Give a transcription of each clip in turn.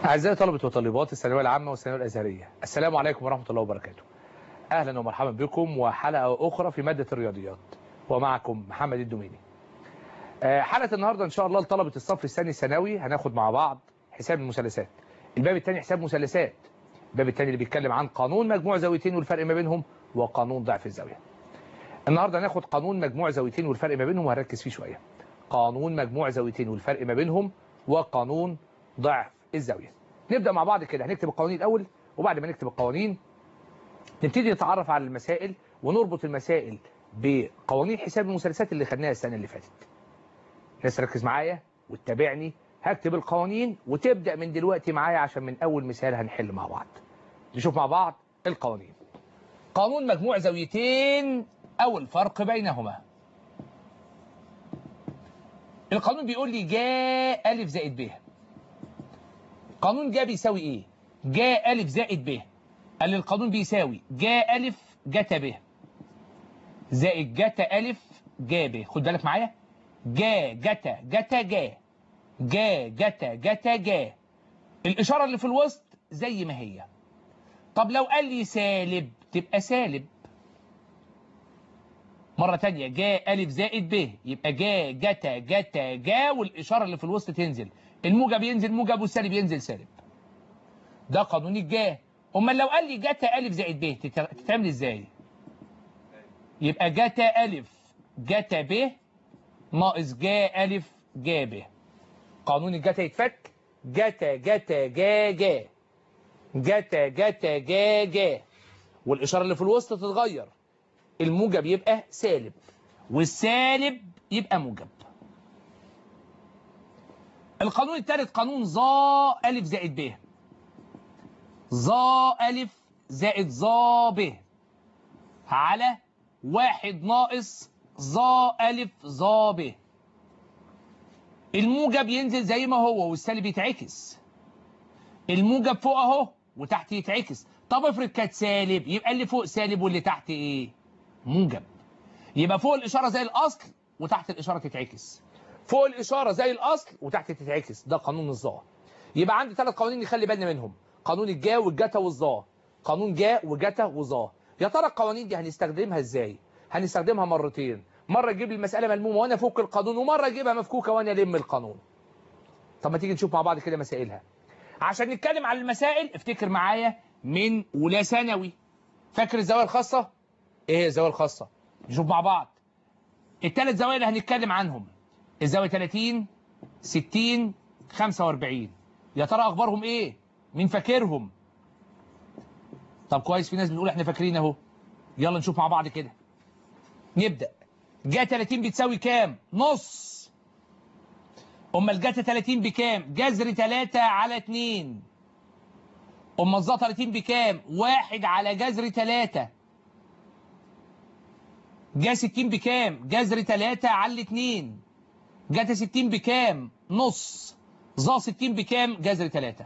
أعزائي طلبة وطالبات الثانوية العامة والثانوية الأزهرية السلام عليكم ورحمة الله وبركاته أهلا ومرحبا بكم وحلقة أخرى في مادة الرياضيات ومعكم محمد الدوميني آه، حلقة النهاردة إن شاء الله لطلبة الصف الثاني الثانوي هناخد مع بعض حساب المثلثات الباب الثاني حساب مثلثات الباب الثاني اللي بيتكلم عن قانون مجموع زاويتين والفرق ما بينهم وقانون ضعف الزاوية النهاردة هناخد قانون مجموع زاويتين والفرق ما بينهم وهنركز فيه شوية قانون مجموع زاويتين والفرق ما بينهم وقانون ضعف الزاوية نبدأ مع بعض كده هنكتب القوانين الأول وبعد ما نكتب القوانين نبتدي نتعرف على المسائل ونربط المسائل بقوانين حساب المثلثات اللي خدناها السنة اللي فاتت الناس ركز معايا وتتابعني هكتب القوانين وتبدأ من دلوقتي معايا عشان من أول مثال هنحل مع بعض نشوف مع بعض القوانين قانون مجموع زاويتين أو الفرق بينهما القانون بيقول لي جاء ألف زائد ب قانون جا بيساوي ايه جاء ألف زائد ب قال لي القانون بيساوي جاء ألف جتا ب زائد جتا ألف جا ب خد بالك معايا جا جتا جتا جا جا جتا جتا جا الإشارة اللي في الوسط زي ما هي طب لو قال لي سالب تبقى سالب مرة تانية جا ألف زائد ب يبقى جا جتا جتا جا والإشارة اللي في الوسط تنزل الموجب ينزل موجب والسالب ينزل سالب ده قانون الجا امال لو قال لي جتا ألف زائد ب تت- تتعمل ازاي يبقى جتا ألف جتا ب ناقص جا ألف جا ب قانون الجتا يتفك جتا جتا جا جا جتا جتا جا جا والإشارة اللي في الوسط تتغير الموجب يبقى سالب والسالب يبقى موجب القانون الثالث قانون ظا ألف زائد ب ظا ألف زائد ظا ب على واحد ناقص ظا ألف ظا ب الموجب ينزل زي ما هو والسالب يتعكس الموجب فوق اهو وتحت يتعكس طب افرض كانت سالب يبقى اللي فوق سالب واللي تحت ايه موجب يبقى فوق الإشارة زي الأصل وتحت الإشارة تتعكس فوق الإشارة زي الأصل وتحت تتعكس ده قانون الظا يبقى عندي ثلاث قوانين نخلي بالنا منهم قانون الجا والجتا والظا قانون جا وجتا وظا يا ترى القوانين دي هنستخدمها ازاي هنستخدمها مرتين مرة اجيب لي المسألة ملمومة وانا فوق القانون ومرة اجيبها مفكوكة وانا الم القانون طب ما تيجي نشوف مع بعض كده مسائلها عشان نتكلم عن المسائل افتكر معايا من اولى ثانوي فاكر الزوايا الخاصة ايه هي الزوايا الخاصة نشوف مع بعض الثلاث زوايا اللي هنتكلم عنهم الزاوية 30 60 45 يا ترى اخبارهم ايه مين فاكرهم طب كويس في ناس بتقول احنا فاكرين اهو يلا نشوف مع بعض كده نبدأ جا 30 بتساوي كام نص امال جاتا 30 بكام جذر 3 على 2 امال الظا 30 بكام واحد على جذر 3 جا 60 بكام جذر 3 على 2 جاتا 60 بكام نص ظا 60 بكام جذر 3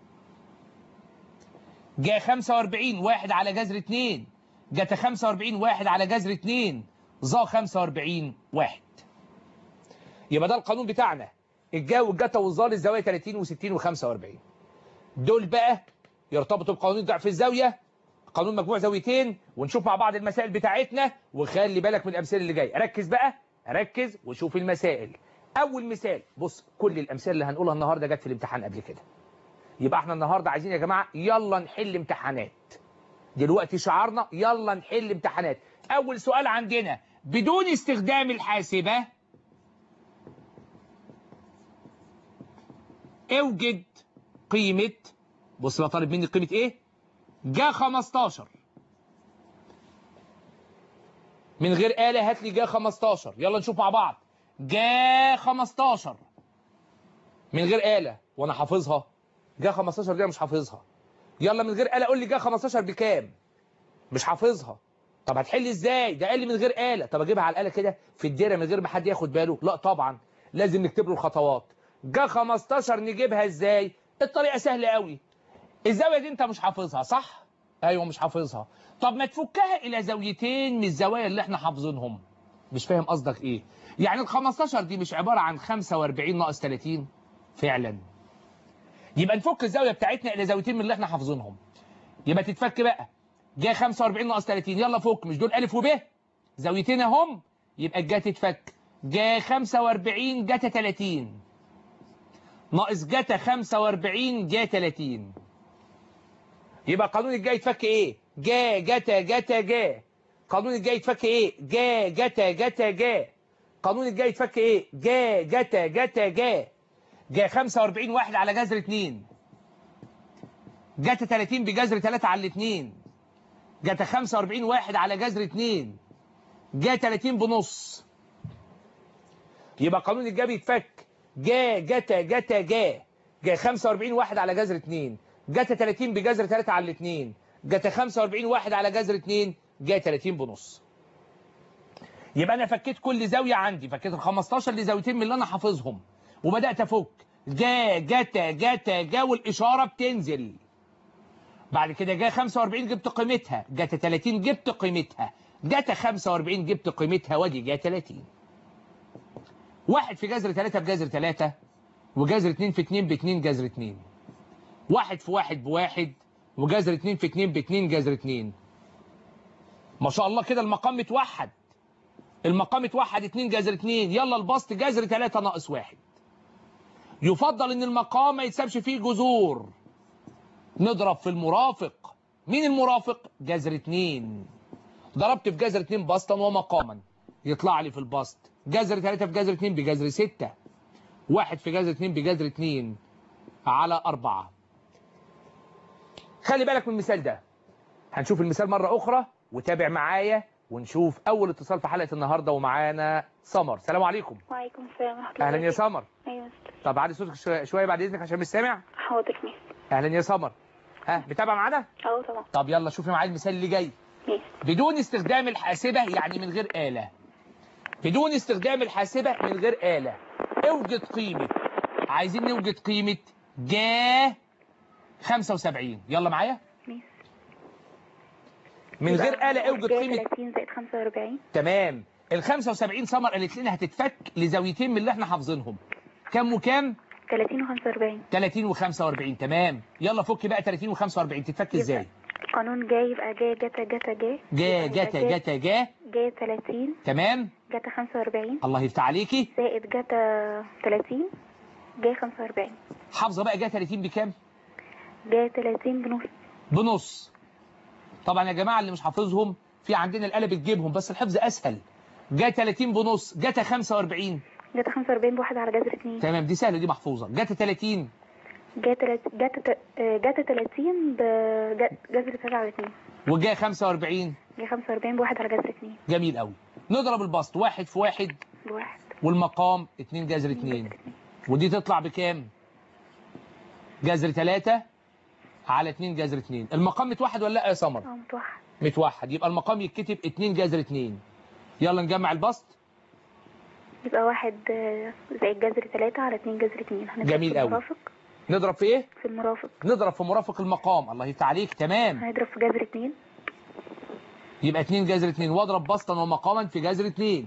جا 45 واحد على جذر 2 جاتا 45 واحد على جذر 2 ظا 45 واحد يبقى ده القانون بتاعنا الجا والجتا والظا للزوايا 30 و60 و45 دول بقى يرتبطوا بقانون ضعف الزاويه قانون مجموع زاويتين ونشوف مع بعض المسائل بتاعتنا وخلي بالك من الامثله اللي جايه ركز بقى ركز وشوف المسائل اول مثال بص كل الامثله اللي هنقولها النهارده جت في الامتحان قبل كده يبقى احنا النهارده عايزين يا جماعه يلا نحل امتحانات دلوقتي شعارنا يلا نحل امتحانات اول سؤال عندنا بدون استخدام الحاسبه اوجد قيمه بص بقى طالب مني قيمه ايه جا 15 من غير آلة هات لي جا 15 يلا نشوف مع بعض جا 15 من غير آلة وانا حافظها جا 15 دي أنا مش حافظها يلا من غير آلة قول لي جا 15 بكام مش حافظها طب هتحل ازاي ده قال لي من غير آلة طب اجيبها على الآلة كده في الدايره من غير ما حد ياخد باله لا طبعا لازم نكتب له الخطوات جا 15 نجيبها ازاي الطريقة سهلة قوي الزاوية دي انت مش حافظها صح ايوه مش حافظها طب ما تفكها الى زاويتين من الزوايا اللي احنا حافظينهم مش فاهم قصدك ايه يعني ال 15 دي مش عبارة عن 45 ناقص 30 فعلا يبقى نفك الزاويه بتاعتنا الى زاويتين من اللي احنا حافظينهم يبقى تتفك بقى جا 45 ناقص 30 يلا فك مش دول الف وب زاويتين اهم يبقى الجا تتفك جا 45 جتا 30 ناقص جتا 45 جا 30 يبقى قانون الجا يتفك ايه جا جتا جتا جا قانون الجا يتفك ايه جا جتا جتا جا قانون الجا يتفك ايه جا جتا جتا جا جا 45 واحد على جذر 2 جتا 30 بجذر 3 على 2 جتا 45 واحد على جذر 2 جا 30 بنص يبقى قانون الجا بيتفك جا جتا جتا جا جا 45 واحد على جذر 2 جتا 30 بجذر 3 على 2 جتا 45 واحد على جذر 2 جا 30 بنص يبقى انا فكيت كل زاويه عندي فكيت ال 15 لزاويتين من اللي انا حافظهم وبدات افك جا جتا جتا جا والاشاره بتنزل بعد كده جا 45 جبت قيمتها جتا 30 جبت قيمتها جتا 45 جبت قيمتها وادي جا 30 واحد في جذر 3 بجذر 3 وجذر 2 في 2 ب 2 جذر 2 واحد في واحد بواحد وجذر 2 في 2 ب 2 جذر 2 ما شاء الله كده المقام متوحد المقام اتوحد 2 جذر 2 يلا البسط جذر 3 ناقص 1 يفضل ان المقام ما يتسابش فيه جذور نضرب في المرافق مين المرافق جذر 2 ضربت في جذر 2 بسطا ومقاما يطلع لي في البسط جذر 3 في جذر 2 بجذر 6 واحد في جذر 2 بجذر 2 على 4 خلي بالك من المثال ده هنشوف المثال مرة أخرى وتابع معايا ونشوف أول اتصال في حلقة النهاردة ومعانا سمر سلام عليكم وعليكم السلام ورحمة الله أهلا يا سمر أيوة مستر طب عادي صوتك شوية- شوية بعد إذنك عشان مش سامع حاضر ميس أهلا يا سمر ها متابع معانا أه طبعا طب يلا شوفي معايا المثال اللي جاي ميس بدون استخدام الحاسبة يعني من غير آلة بدون استخدام الحاسبة من غير آلة اوجد قيمة عايزين نوجد قيمة جا 75 يلا معايا ميس من غير آلة اوجد جاي قيمة 30 زائد 45 تمام ال 75 سمر قالت لنا هتتفك لزاويتين من اللي احنا حافظينهم كام وكام 30 و 45 30 و45 تمام يلا فك بقى 30 و45 تتفك ازاي قانون جاي يبقى جاي جتا جتا جاي جا جتا جتا جا جاي 30 تمام جتا 45 الله يفتح عليكي زائد جتا 30 جاي 45 حافظه بقى جا 30 بكام جاي 30 بنص بنص طبعا يا جماعه اللي مش حافظهم في عندنا الآلة بتجيبهم بس الحفظ اسهل جا 30 بنص جتا 45 جتا 45 بواحد على جذر 2 تمام دي سهله دي محفوظه جتا 30 جاي تلات- جتا آه، جتا 30 بجذر 3 على 2 وجا 45 جاي 45 بواحد على جذر 2 جميل قوي نضرب البسط واحد في واحد بواحد والمقام 2 جذر 2 ودي تطلع بكام جذر 3 على 2 جذر 2 المقام متوحد ولا لا يا سمر اه متوحد متوحد يبقى المقام يتكتب 2 جذر 2 يلا نجمع البسط يبقى واحد آه، زائد جذر 3 على 2 جذر 2 هنضرب جميل في أوي. المرافق نضرب في ايه في المرافق نضرب في مرافق المقام الله يفتح عليك تمام هنضرب في جذر 2 يبقى 2 جذر 2 واضرب بسطا ومقاما في جذر 2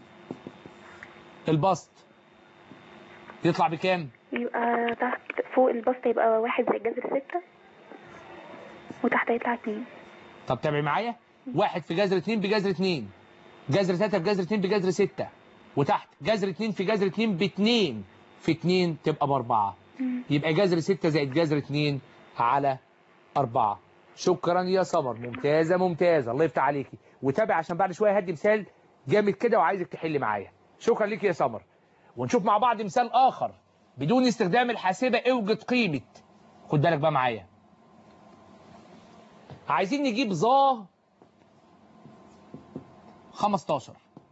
البسط يطلع بكام يبقى تحت فوق البسط يبقى واحد زائد جذر 6 وتحت هيطلع 2 طب تابع معايا واحد في جذر 2 بجذر 2 جذر 3 بجذر 2 بجذر 6 وتحت جذر 2 في جذر 2 ب 2 في 2 تبقى ب 4 يبقى جذر 6 زائد جذر 2 على 4 شكرا يا سمر ممتازة ممتازة الله يفتح عليكي وتابع عشان بعد شوية هدي مثال جامد كده وعايزك تحل معايا شكرا ليك يا سمر ونشوف مع بعض مثال آخر بدون استخدام الحاسبة اوجد قيمة خد بالك بقى معايا عايزين نجيب ظا 15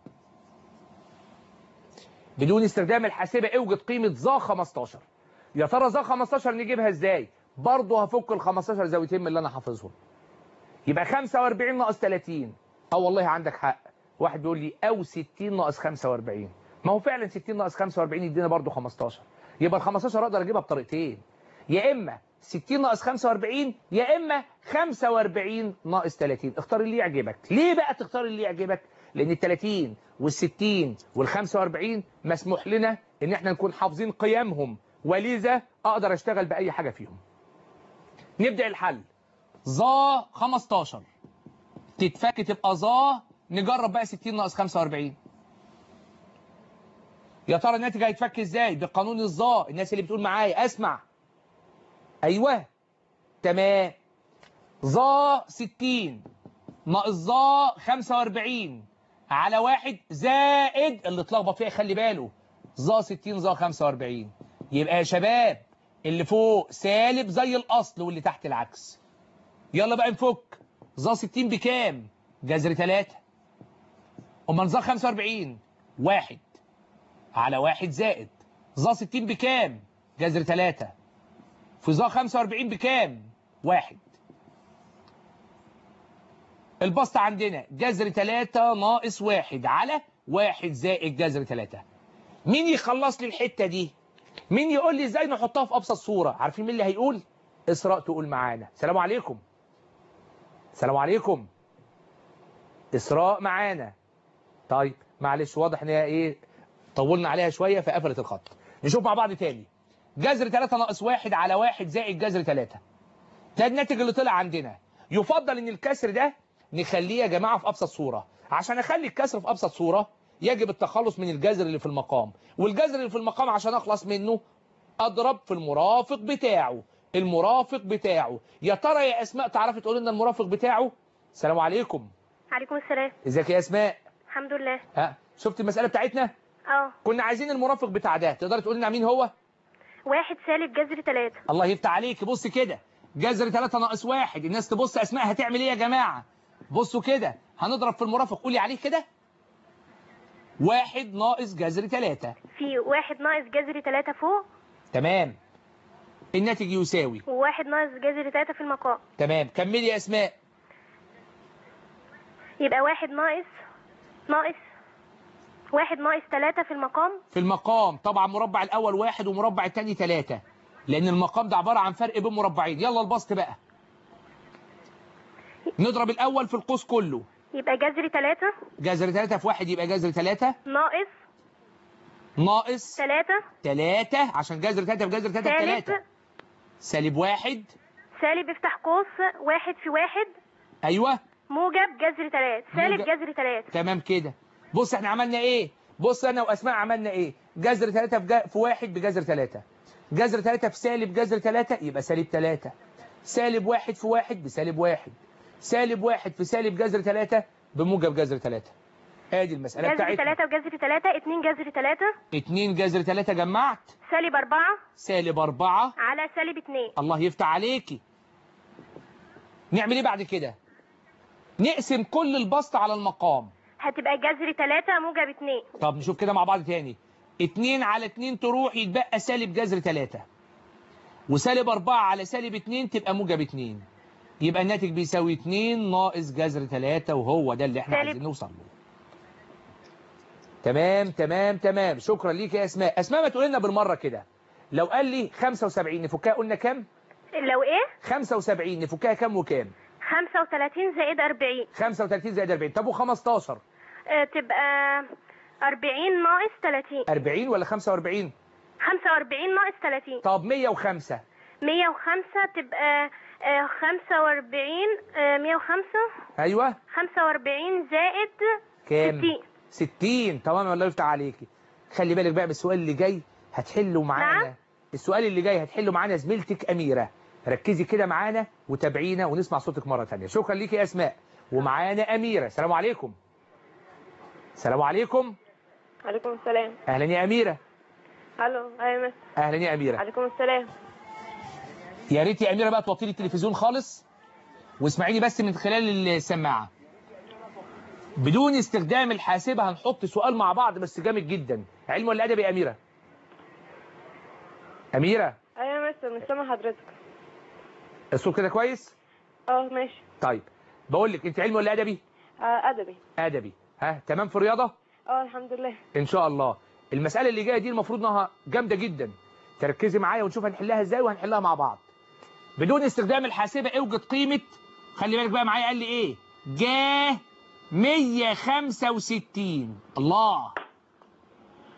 بدون استخدام الحاسبة اوجد قيمة ظا 15 يا ترى ظا 15 نجيبها ازاي برضه هفك ال 15 زاويتين من اللي انا حافظهم يبقى 45 ناقص 30 اه والله عندك حق واحد بيقول لي او 60 ناقص 45 ما هو فعلا 60 ناقص 45 يدينا برضه 15 يبقى ال 15 اقدر اجيبها بطريقتين يا اما 60 ناقص 45 يا اما 45 ناقص 30 اختار اللي يعجبك ليه بقى تختار اللي يعجبك لان ال 30 وال 60 وال 45 مسموح لنا ان احنا نكون حافظين قيمهم ولذا اقدر اشتغل باي حاجه فيهم نبدا الحل ظا 15 تتفك تبقى ظا نجرب بقى 60 ناقص 45 يا ترى الناتج هيتفك ازاي بقانون الظا الناس اللي بتقول معايا اسمع ايوه تمام ظا 60 ناقص ظا 45 على واحد زائد اللي اتلخبط فيها خلي باله ظا 60 ظا 45 يبقى يا شباب اللي فوق سالب زي الاصل واللي تحت العكس يلا بقى نفك ظا 60 بكام جذر 3 امال ظا 45 واحد على واحد زائد ظا 60 بكام جذر 3 في ظا 45 بكام واحد البسط عندنا جذر 3 ناقص واحد على واحد زائد جذر 3 مين يخلص لي الحتة دي مين يقول لي ازاي نحطها في ابسط صورة عارفين مين اللي هيقول اسراء تقول معانا السلام عليكم السلام عليكم اسراء معانا طيب معلش واضح ان هي ايه طولنا عليها شوية فقفلت الخط نشوف مع بعض تاني جذر 3 ناقص واحد على واحد زائد جذر 3 ده الناتج اللي طلع عندنا يفضل ان الكسر ده نخليه يا جماعة في ابسط صورة عشان اخلي الكسر في ابسط صورة يجب التخلص من الجذر اللي في المقام والجذر اللي في المقام عشان اخلص منه اضرب في المرافق بتاعه المرافق بتاعه يا ترى يا اسماء تعرفي تقول لنا المرافق بتاعه السلام عليكم عليكم السلام ازيك يا اسماء الحمد لله ها شفت المسألة بتاعتنا اه كنا عايزين المرافق بتاع ده تقدر تقول لنا مين هو واحد سالب جذر تلاتة الله يفتح عليك بص كده جذر 3 ناقص واحد الناس تبص اسماء هتعمل ايه يا جماعة بصوا كده هنضرب في المرافق قولي عليه كده واحد ناقص جذر 3 في واحد ناقص جذر تلاتة فوق تمام الناتج يساوي وواحد ناقص جذر تلاتة في المقام تمام كملي يا اسماء يبقى واحد ناقص ناقص واحد ناقص تلاتة في المقام في المقام طبعا مربع الاول واحد ومربع الثاني ثلاثة لان المقام ده عبارة عن فرق بين مربعين يلا البسط بقى نضرب الاول في القوس كله يبقى جذر تلاتة جذر 3 في واحد يبقى جذر 3 ناقص ناقص تلاتة 3 عشان جذر 3 في جذر 3 في 3 سالب سالب واحد سالب افتح قوس واحد في واحد ايوه موجب جذر تلاتة سالب موجب. جذر تلاتة تمام كده بص احنا عملنا ايه بص انا واسماء عملنا ايه جذر 3 في, جا... في واحد بجذر 3 جذر 3 في سالب جذر 3 يبقى سالب 3 سالب واحد في واحد بسالب واحد سالب واحد في سالب جذر 3 بموجب جذر 3 ادي المسألة جذر بتاعتنا تلاتة وجذر تلاتة اتنين جذر تلاتة 2 جذر 3 جمعت سالب أربعة سالب 4 على سالب اتنين الله يفتح عليكي نعمل ايه بعد كده نقسم كل البسط على المقام هتبقى جذر تلاتة موجب اتنين طب نشوف كده مع بعض تاني 2 على 2 تروح يتبقى سالب جذر 3 وسالب 4 على سالب 2 تبقى موجب 2 يبقى الناتج بيساوي 2 ناقص جذر 3 وهو ده اللي احنا سالب. عايزين نوصل له تمام تمام تمام شكرا ليك يا اسماء اسماء ما تقول لنا بالمره كده لو قال لي 75 نفكها قلنا كام لو ايه 75 نفكها كام وكام خمسة وتلاتين زائد أربعين 35 زائد 40 طب و15 آه، تبقى أربعين ناقص تلاتين 40 ولا 45 خمسة وأربعين ناقص تلاتين طب 105 مية وخمسة تبقى آه، خمسة وأربعين آه، مية وخمسة ايوه خمسة وأربعين زائد كام ستين 60 تمام الله يفتح عليكي خلي بالك بقى بالسؤال اللي جاي هتحله معانا نعم. السؤال اللي جاي هتحله معانا زميلتك أميرة ركزي كده معانا وتابعينا ونسمع صوتك مرة ثانيه شكرا ليكي يا أسماء ومعانا أميرة السلام عليكم السلام عليكم عليكم السلام أهلا يا أميرة الو ايوه أهلا يا أميرة عليكم السلام يا ريت يا أميرة بقى توطي لي التلفزيون خالص واسمعيني بس من خلال السماعة بدون استخدام الحاسبة هنحط سؤال مع بعض بس جامد جدا علم ولا أدب يا أميرة أميرة ايوه يا مستر مش سامع حضرتك الصوت كده كويس اه ماشي طيب بقول لك انت علمي ولا ادبي آه ادبي ادبي ها تمام في الرياضه اه الحمد لله ان شاء الله المساله اللي جايه دي المفروض انها جامده جدا تركزي معايا ونشوف هنحلها ازاي وهنحلها مع بعض بدون استخدام الحاسبه اوجد قيمه خلي بالك بقى معايا قال لي ايه جاه 165 الله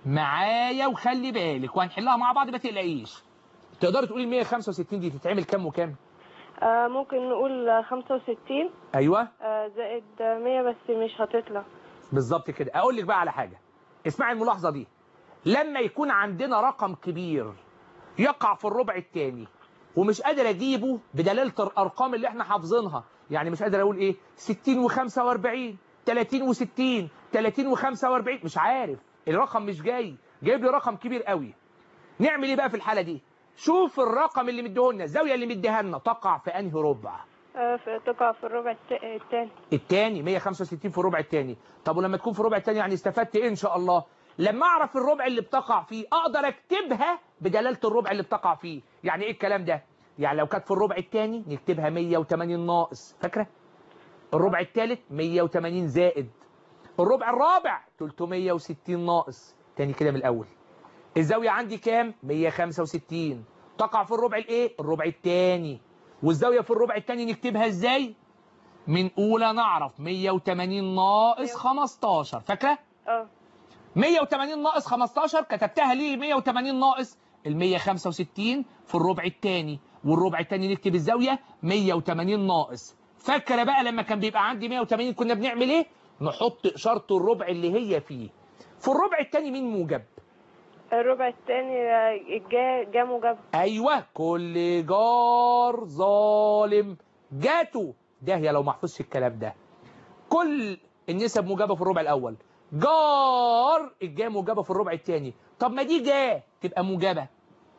معايا وخلي بالك وهنحلها مع بعض ما تقلقيش تقدري تقولي ال 165 دي تتعمل كام وكام آه ممكن نقول خمسة وستين ايوه آه زائد مية بس مش هتطلع بالظبط كده اقول لك بقى على حاجه اسمعي الملاحظه دي لما يكون عندنا رقم كبير يقع في الربع الثاني ومش قادر اجيبه بدلاله الارقام اللي احنا حافظينها يعني مش قادر اقول ايه 60 و45 30 و60 30 و45 مش عارف الرقم مش جاي جايب لي رقم كبير قوي نعمل ايه بقى في الحاله دي شوف الرقم اللي مديهولنا الزاويه اللي مديها لنا تقع في انهي ربع آه في تقع في الربع الت- التاني التاني 165 في الربع التاني طب ولما تكون في الربع التاني يعني استفدت ايه ان شاء الله لما اعرف الربع اللي بتقع فيه اقدر اكتبها بدلاله الربع اللي بتقع فيه يعني ايه الكلام ده يعني لو كانت في الربع التاني نكتبها 180 ناقص فاكره الربع الثالث 180 زائد الربع الرابع 360 ناقص تاني كده من الاول الزاويه عندي كام 165 تقع في الربع الايه الربع الثاني والزاويه في الربع الثاني نكتبها ازاي من اولى نعرف 180 ناقص 15 فاكره اه 180 ناقص 15 كتبتها ليه 180 ناقص ال 165 في الربع الثاني والربع الثاني نكتب الزاويه 180 ناقص فاكره بقى لما كان بيبقى عندي 180 كنا بنعمل ايه نحط اشاره الربع اللي هي فيه في الربع الثاني مين موجب الربع التاني آه، جا جا موجب ايوه كل جار ظالم جاتو ده يا لو ما حفظش الكلام ده كل النسب موجبه في الربع الاول جار الجا موجبه في الربع الثاني طب ما دي جا تبقى موجبه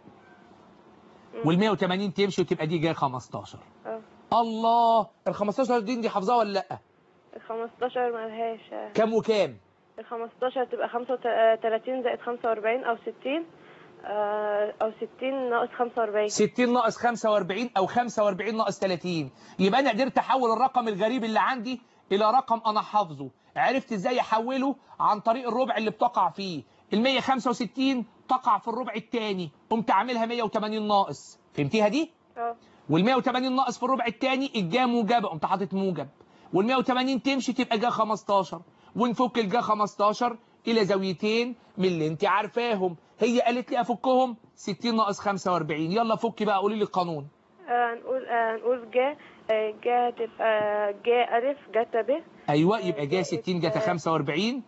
وال 180 تمشي وتبقى دي جا 15 اه الله ال 15 دي دي حافظاها ولا لا ال 15 ملهاش آه. كام وكام ال 15 تبقى 35 زائد 45 او 60 آه، او 60 ناقص 45 60 ناقص 45 او 45 ناقص 30 يبقى انا قدرت احول الرقم الغريب اللي عندي الى رقم انا حافظه عرفت ازاي احوله عن طريق الربع اللي بتقع فيه ال 165 تقع في الربع الثاني قمت عاملها 180 ناقص فهمتيها دي اه وال 180 ناقص في الربع الثاني الجا موجبه قمت حاطط موجب وال 180 تمشي تبقى جا 15 ونفك الجا 15 الى زاويتين من اللي انت عارفاهم هي قالت لي افكهم 60 ناقص 45 يلا فكي بقى قولي لي القانون آه، نقول آه، نقول جا آه، جا تبقى جا ألف جتا ب ايوه يبقى جا 60 جتا 45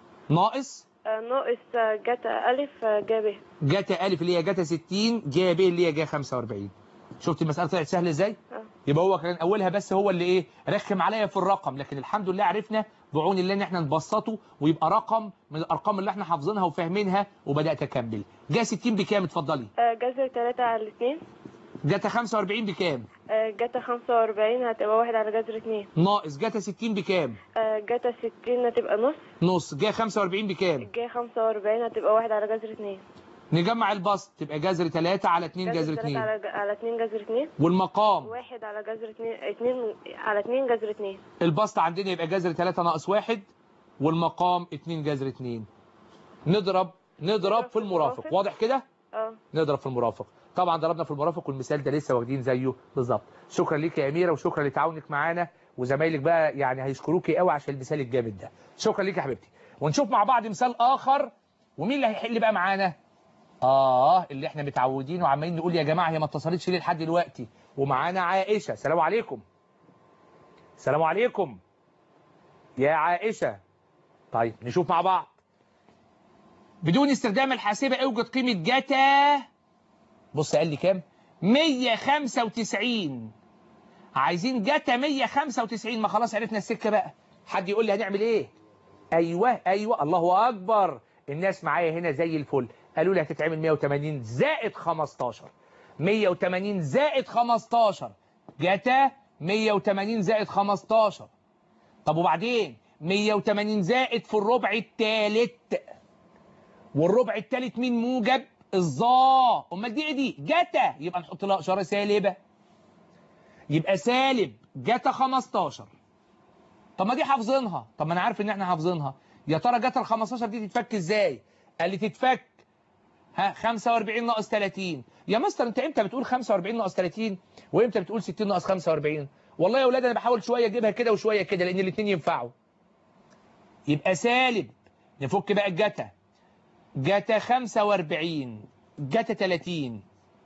ناقص آه، ناقص آه، جتا ألف آه، جا ب جتا الف اللي هي جتا 60 جا ب اللي هي جا 45 شفت المساله طلعت سهله ازاي اه يبقى هو كان اولها بس هو اللي ايه رخم عليا في الرقم لكن الحمد لله عرفنا بعون الله ان احنا نبسطه ويبقى رقم من الارقام اللي احنا حافظينها وفاهمينها وبدات اكمل جا 60 بكام اتفضلي آه، جذر 3 على الاثنين جتا 45 بكام جتا 45 هتبقى واحد على جذر 2 ناقص جتا 60 بكام جتا 60 هتبقى نص نص جا 45 بكام جا 45 هتبقى واحد على جذر 2 نجمع البسط تبقى جذر 3 على 2 جذر 3 2 على ج- على 2 جذر 2 والمقام واحد على جذر 2 2 على 2 جذر 2 البسط عندنا يبقى جذر 3 ناقص 1 والمقام 2 جذر 2 نضرب نضرب في المرافق واضح كده اه نضرب في المرافق طبعا ضربنا في المرافق والمثال ده لسه واخدين زيه بالظبط شكرا ليك يا اميره وشكرا لتعاونك معانا وزمايلك بقى يعني هيشكروكي قوي عشان المثال الجامد ده شكرا ليك يا حبيبتي ونشوف مع بعض مثال اخر ومين اللي هيحل بقى معانا اه اللي احنا متعودين وعمالين نقول يا جماعه هي ما اتصلتش ليه لحد دلوقتي ومعانا عائشه سلام عليكم سلام عليكم يا عائشه طيب نشوف مع بعض بدون استخدام الحاسبه اوجد قيمه جتا بص قال لي كام 195 عايزين جتا 195 ما خلاص عرفنا السكه بقى حد يقول لي هنعمل ايه ايوه ايوه الله اكبر الناس معايا هنا زي الفل قالوا لي هتتعمل 180 زائد 15 180 زائد 15 جتا 180 زائد 15 طب وبعدين 180 زائد في الربع الثالث والربع الثالث مين موجب الظا امال دي ايه دي جتا يبقى نحط لها اشاره سالبه يبقى سالب جتا 15 طب ما دي حافظينها طب ما انا عارف ان احنا حافظينها يا ترى جتا ال 15 دي تتفك ازاي قال لي تتفك ها 45 ناقص 30 يا مستر انت امتى بتقول 45 ناقص 30 وامتى بتقول 60 ناقص 45 والله يا اولاد انا بحاول شويه اجيبها كده وشويه كده لان الاثنين ينفعوا يبقى سالب نفك بقى الجتا جتا 45 جتا 30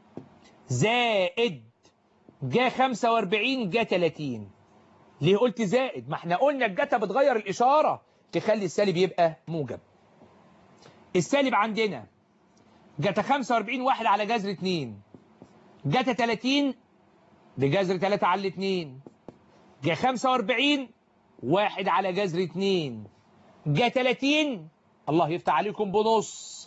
زائد جا 45 جا 30 ليه قلت زائد ما احنا قلنا الجتا بتغير الإشارة تخلي السالب يبقى موجب السالب عندنا جتا 45 واحد على جذر 2 جتا 30 بجذر 3 على 2 جا 45 واحد على جذر 2 جا 30 الله يفتح عليكم بنص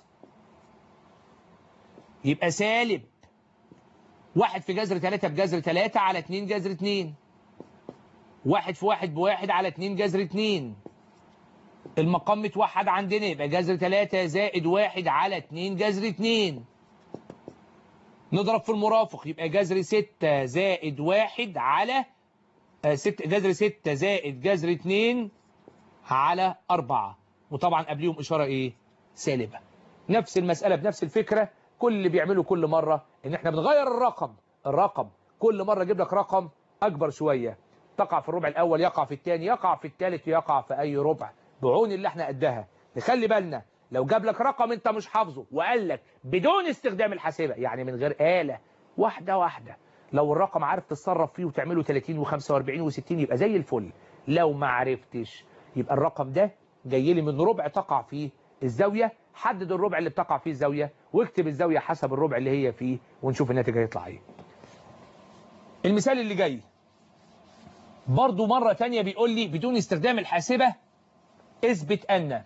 يبقى سالب واحد في جذر 3 بجذر 3 على 2 جذر 2 واحد في واحد بواحد على 2 جذر 2 المقام متوحد عندنا يبقى جذر 3 زائد واحد على 2 جذر 2 نضرب في المرافق يبقى جذر 6 زائد واحد على آه، ست جذر 6 زائد جذر 2 على 4 وطبعا قبليهم إشارة إيه؟ سالبة نفس المسألة بنفس الفكرة كل اللي بيعمله كل مرة إن إحنا بنغير الرقم الرقم كل مرة أجيب لك رقم أكبر شوية تقع في الربع الأول يقع في الثاني يقع في الثالث يقع في أي ربع بعون اللي إحنا قدها نخلي بالنا لو جاب لك رقم أنت مش حافظه وقال لك بدون استخدام الحاسبة يعني من غير آلة واحدة واحدة لو الرقم عارف تتصرف فيه وتعمله 30 و45 و60 يبقى زي الفل لو ما عرفتش يبقى الرقم ده جاي لي من ربع تقع فيه الزاوية حدد الربع اللي بتقع فيه الزاوية واكتب الزاوية حسب الربع اللي هي فيه ونشوف الناتج هيطلع ايه المثال اللي جاي برضو مرة تانية بيقول لي بدون استخدام الحاسبة اثبت أن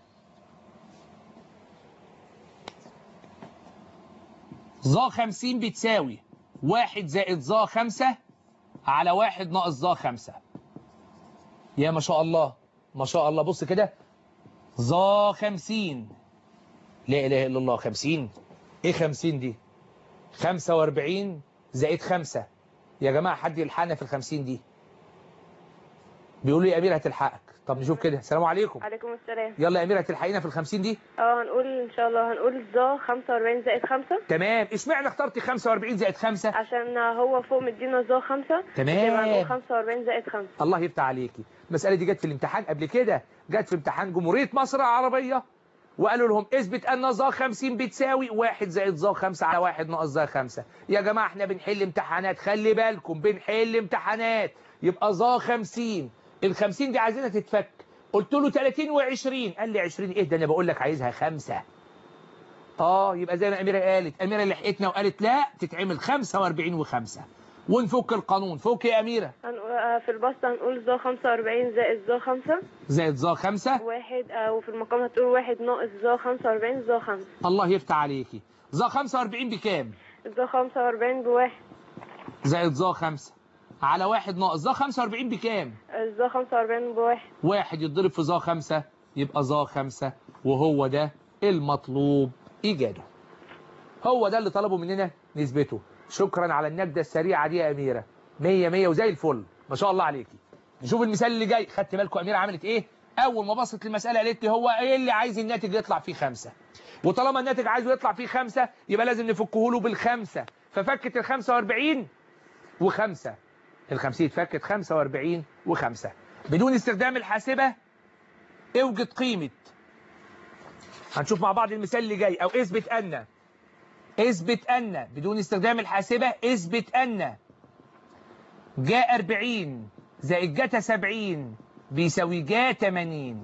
ظا 50 بتساوي واحد زائد ظا خمسة على واحد ناقص ظا خمسة يا ما شاء الله ما شاء الله بص كده ظا خمسين لا إله إلا الله خمسين إيه خمسين دي خمسة واربعين زائد خمسة يا جماعة حد يلحقنا في الخمسين دي بيقولوا لي يا أمير هتلحقك طب نشوف كده السلام عليكم عليكم السلام يلا يا أمير هتلحقينا في الخمسين دي اه هنقول ان شاء الله هنقول ظا 45 زائد 5 تمام اشمعنى اخترتي 45 زائد 5 عشان هو فوق مدينا ظا 5 تمام. هنقول 45 زائد 5 الله يفتح عليكي المسألة دي جت في الامتحان قبل كده جت في امتحان جمهورية مصر العربية وقالوا لهم اثبت ان ظا 50 بتساوي 1 زائد ظا 5 على 1 ناقص ظا 5 يا جماعة احنا بنحل امتحانات خلي بالكم بنحل امتحانات يبقى ظا 50 ال 50 دي عايزينها تتفك قلت له 30 و20 قال لي 20 ايه ده انا بقول لك عايزها 5 اه يبقى زي ما اميره قالت اميره لحقتنا وقالت لا تتعمل 45 و5 ونفك القانون فك يا اميره هنقول آه، في البسط هنقول ظا 45 زائد ظا 5 زائد ظا 5 واحد آه، وفي المقام هتقول واحد ناقص ظا 45 ظا 5 الله يفتح عليكي ظا 45 بكام ظا 45 بواحد زائد ظا 5 على واحد ناقص ظا 45 بكام ظا 45 بواحد واحد يتضرب في ظا 5 يبقى ظا 5 وهو ده المطلوب ايجاده هو ده اللي طلبوا مننا نثبته شكرا على النجدة السريعة دي يا أميرة مية مية وزي الفل ما شاء الله عليكي نشوف المثال اللي جاي خدت بالكم أميرة عملت إيه أول ما بصت المسألة قالت لي هو إيه اللي عايز الناتج يطلع فيه خمسة وطالما الناتج عايزه يطلع فيه خمسة يبقى لازم نفكه له بالخمسة ففكت ال 45 وخمسة الخمسين اتفكت 45 وخمسة بدون استخدام الحاسبة اوجد قيمة هنشوف مع بعض المثال اللي جاي او اثبت ان اثبت ان بدون استخدام الحاسبة اثبت ان جاء 40 زائد جاتا 70 بيساوي جا 80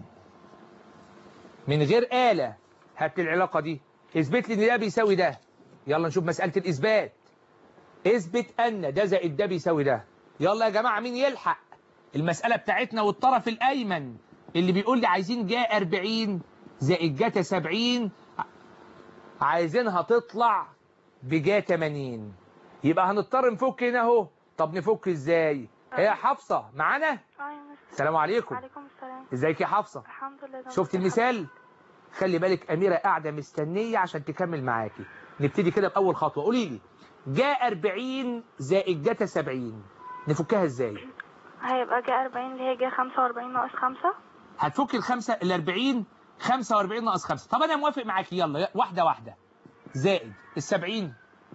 من غير آلة هات لي العلاقة دي اثبت لي ان ده بيساوي ده يلا نشوف مسألة الإثبات اثبت ان ده زائد ده بيساوي ده يلا يا جماعة مين يلحق المسألة بتاعتنا والطرف الأيمن اللي بيقول لي عايزين جاء 40 زائد جاتا 70 عايزينها تطلع بجا 80 يبقى هنضطر نفك هنا اهو طب نفك ازاي هي حفصة معانا اه يا مستر السلام عليكم وعليكم السلام ازيك يا حفصة الحمد لله تمام. شفت المثال خلي بالك أميرة قاعدة مستنية عشان تكمل معاكي نبتدي كده بأول خطوة قولي لي جاء 40 زائد جاتا 70 نفكها ازاي هيبقى جا 40 اللي هي جا 45 ناقص 5 هتفك الخمسة ال 40 45 ناقص 5 طب انا موافق معاكي يلا واحدة واحدة زائد ال 70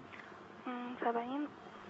70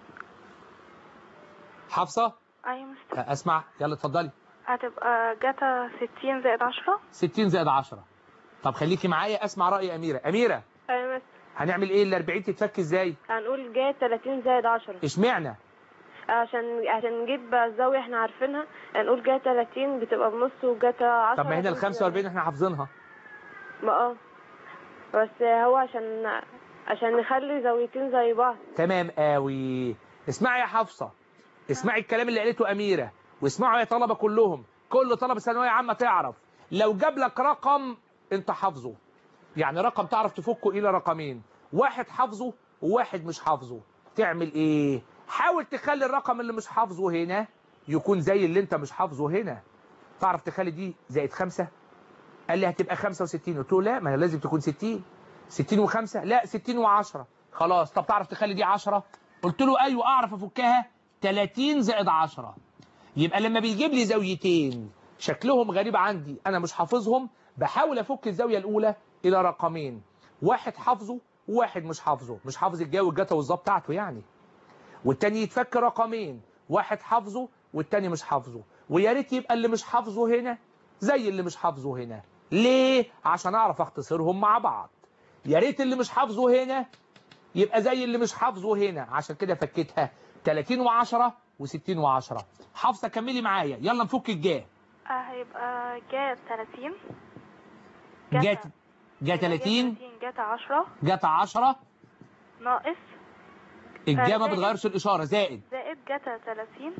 حفصة ايوه يا مستر اسمع يلا اتفضلي هتبقى جاتا 60 زائد 10 60 زائد 10 طب خليكي معايا اسمع راي اميره اميره ايوه مس هنعمل ايه ال 40 تتفك ازاي هنقول جاي 30 زائد 10 اشمعنى عشان عشان نجيب الزاوية احنا عارفينها هنقول جاي 30 بتبقى بنص وجاتا 10 طب ما هنا ال 45 احنا حافظينها ما اه بس هو عشان عشان نخلي زاويتين زي بعض تمام قوي اسمعي يا حفصه اسمعي الكلام اللي قالته اميره واسمعوا يا طلبه كلهم كل طلبه ثانويه عامه تعرف لو جاب لك رقم انت حافظه يعني رقم تعرف تفكه الى رقمين واحد حافظه وواحد مش حافظه تعمل ايه حاول تخلي الرقم اللي مش حافظه هنا يكون زي اللي انت مش حافظه هنا تعرف تخلي دي زائد خمسة قال لي هتبقى 65 قلت له لا ما هي لازم تكون 60 60 و5 لا 60 و10 خلاص طب تعرف تخلي دي 10 قلت له ايوه اعرف افكها 30 زائد 10 يبقى لما بيجيب لي زاويتين شكلهم غريب عندي انا مش حافظهم بحاول افك الزاويه الاولى الى رقمين واحد حافظه وواحد مش حافظه مش حافظ الجا والجتا والظا بتاعته يعني والتاني يتفك رقمين واحد حافظه والتاني مش حافظه ويا ريت يبقى اللي مش حافظه هنا زي اللي مش حافظه هنا ليه عشان اعرف اختصرهم مع بعض يا ريت اللي مش حافظه هنا يبقى زي اللي مش حافظه هنا عشان كده فكيتها 30 و10 و60 و10 حافظه كملي معايا يلا نفك الجا هيبقى جا 30 جات جا 30 جات 10 جات 10 ناقص الجا ما زائد. بتغيرش الاشاره زائد زائد جاتا 30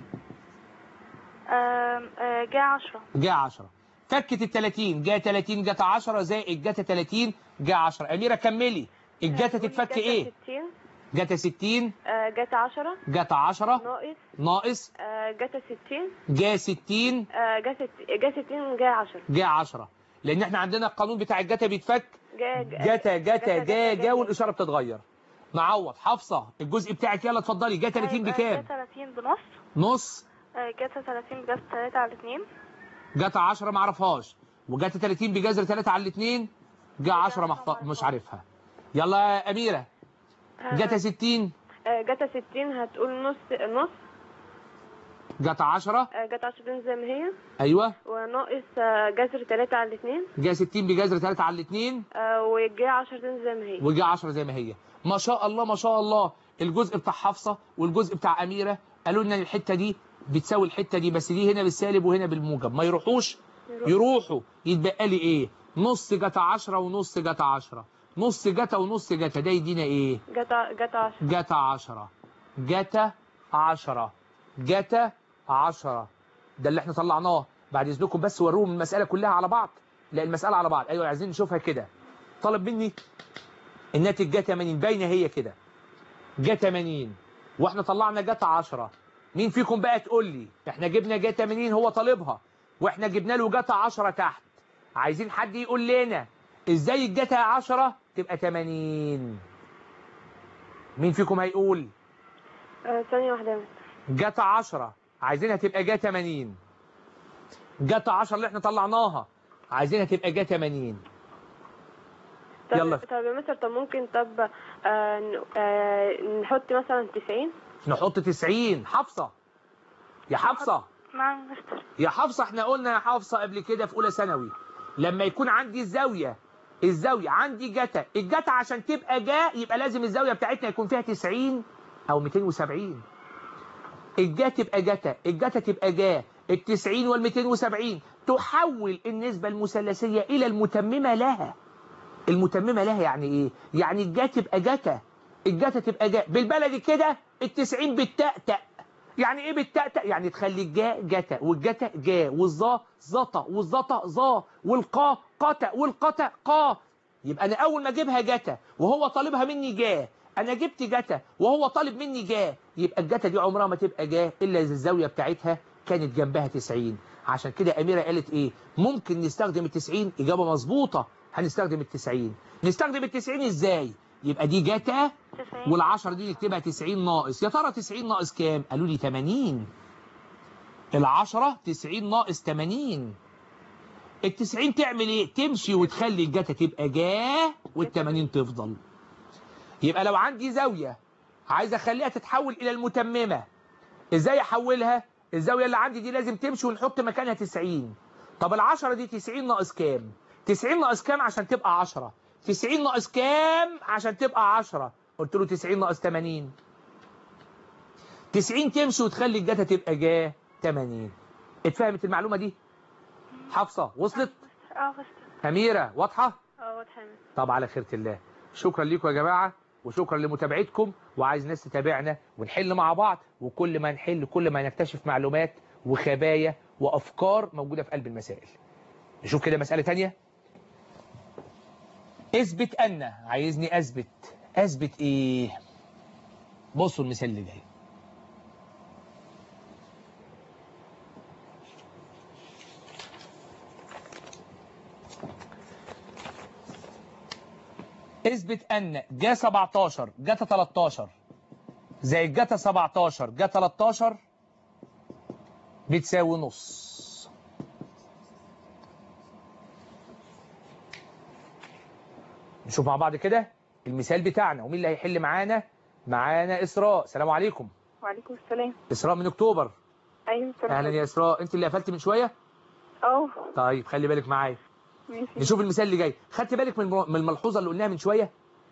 آم، آه، جا 10 جا 10 فكت ال 30 جا 30 جات 10 زائد جات 30 جا 10 اميره كملي الجاتا تتفك ايه 60 جاتا 60 آه، جاتا 10 جاتا 10 ناقص ناقص آه، جاتا 60 جا 60 آه، جا ست- جا 60 جا 10 جا 10 لان احنا عندنا القانون بتاع الجاتا بيتفك جا جاتا جاتا جا جا والاشاره بتتغير نعوض حفصه الجزء بتاعك يلا اتفضلي جا 30 هيبقى بكام جا 30 بنص نص آه، جاتا 30 بجاز 3 على 2 جاتا 10 ما اعرفهاش وجاتا 30 بجذر 3 على الاثنين جا 10 محط... مش عارفها يلا يا اميره جاتا 60 آه، جاتا 60 هتقول نص نص جاتا 10 آه، جاتا 10 زي ما هي ايوه وناقص آه، جذر 3 على 2 جا 60 بجذر 3 على الاثنين وجا 10 زي ما هي وجا 10 زي ما هي ما شاء الله ما شاء الله الجزء بتاع حفصه والجزء بتاع اميره قالوا لنا الحته دي بتساوي الحته دي بس دي هنا بالسالب وهنا بالموجب ما يروحوش يروحوا يتبقى لي ايه نص جاتا 10 ونص جاتا 10 نص جاتا ونص جاتا ده يدينا ايه جاتا جاتا 10 جاتا 10 جاتا 10 جاتا 10 ده اللي احنا طلعناه بعد اذنكم بس وروهم المساله كلها على بعض لا المساله على بعض ايوه عايزين نشوفها كده طلب مني الناتج جا 80 باينه هي كده جا 80 واحنا طلعنا جاتا 10 مين فيكم بقى تقول لي احنا جبنا جا 80 هو طالبها واحنا جبنا له جاتا 10 تحت عايزين حد يقول لنا ازاي الجاتا 10 تبقى 80 مين فيكم هيقول آه، ثانية واحدة بس جاتا 10 عايزينها تبقى جا 80 جاتا 10 اللي احنا طلعناها عايزينها تبقى جا 80 طب يلا. طب يا مستر طب ممكن طب آه ن- آه نحط مثلا 90 نحط 90 حفصة يا حفصة نعم مستر يا حفصة احنا قلنا يا حفصة قبل كده في أولى ثانوي لما يكون عندي الزاوية الزاوية عندي جتا الجتا عشان تبقى جا يبقى لازم الزاوية بتاعتنا يكون فيها 90 أو 270 الجا تبقى جتا الجتا تبقى جا ال 90 وال 270 تحول النسبة المثلثية إلى المتممة لها المتممة لها يعني إيه؟ يعني الجا تبقى جتا الجتا تبقى جا بالبلدي كده ال 90 بالتأتأ يعني ايه بالتأتأ يعني تخلي الجا جتا والجتا جا والظا زطا والزطا ظا والقا قتا والقتا قا يبقى انا اول ما اجيبها جتا وهو طالبها مني جا انا جبت جتا وهو طالب مني جا يبقى الجتا دي عمرها ما تبقى جا الا اذا الزاويه بتاعتها كانت جنبها 90 عشان كده اميره قالت ايه ممكن نستخدم ال 90 اجابه مظبوطه هنستخدم ال 90 نستخدم ال 90 ازاي يبقى دي جتا 90 وال10 دي نكتبها 90 ناقص يا ترى 90 ناقص كام قالوا لي 80 ال10 90 ناقص 80 ال 90 تعمل ايه تمشي وتخلي الجتا تبقى جا وال80 تفضل يبقى لو عندي زاوية عايز اخليها تتحول الى المتممة ازاي احولها الزاوية اللي عندي دي لازم تمشي ونحط مكانها 90 طب ال10 دي 90 ناقص كام 90 ناقص كام عشان تبقى 10 90 ناقص كام عشان تبقى 10 قلت له 90 ناقص 80 90 تمشي وتخلي الجتا تبقى جا 80 اتفهمت المعلومة دي حفصة وصلت اه فست أميرة واضحة اه واضحة طب على خيرة الله شكرا لكم يا جماعة وشكرا لمتابعتكم وعايز ناس تتابعنا ونحل مع بعض وكل ما نحل كل ما نكتشف معلومات وخبايا وأفكار موجودة في قلب المسائل نشوف كده مسألة تانية اثبت أن عايزني أثبت أثبت إيه بصوا المثال اللي جاي اثبت ان جا 17 جاتا 13 زائد جاتا 17 جا 13 بتساوي نص نشوف مع بعض كده المثال بتاعنا ومين اللي هيحل معانا معانا اسراء سلام عليكم وعليكم السلام اسراء من اكتوبر ايوه السلام اهلا يا اسراء انت اللي قفلت من شويه اه طيب خلي بالك معايا ماشي نشوف المثال اللي جاي خدت بالك من من الملحوظه اللي قلناها من شويه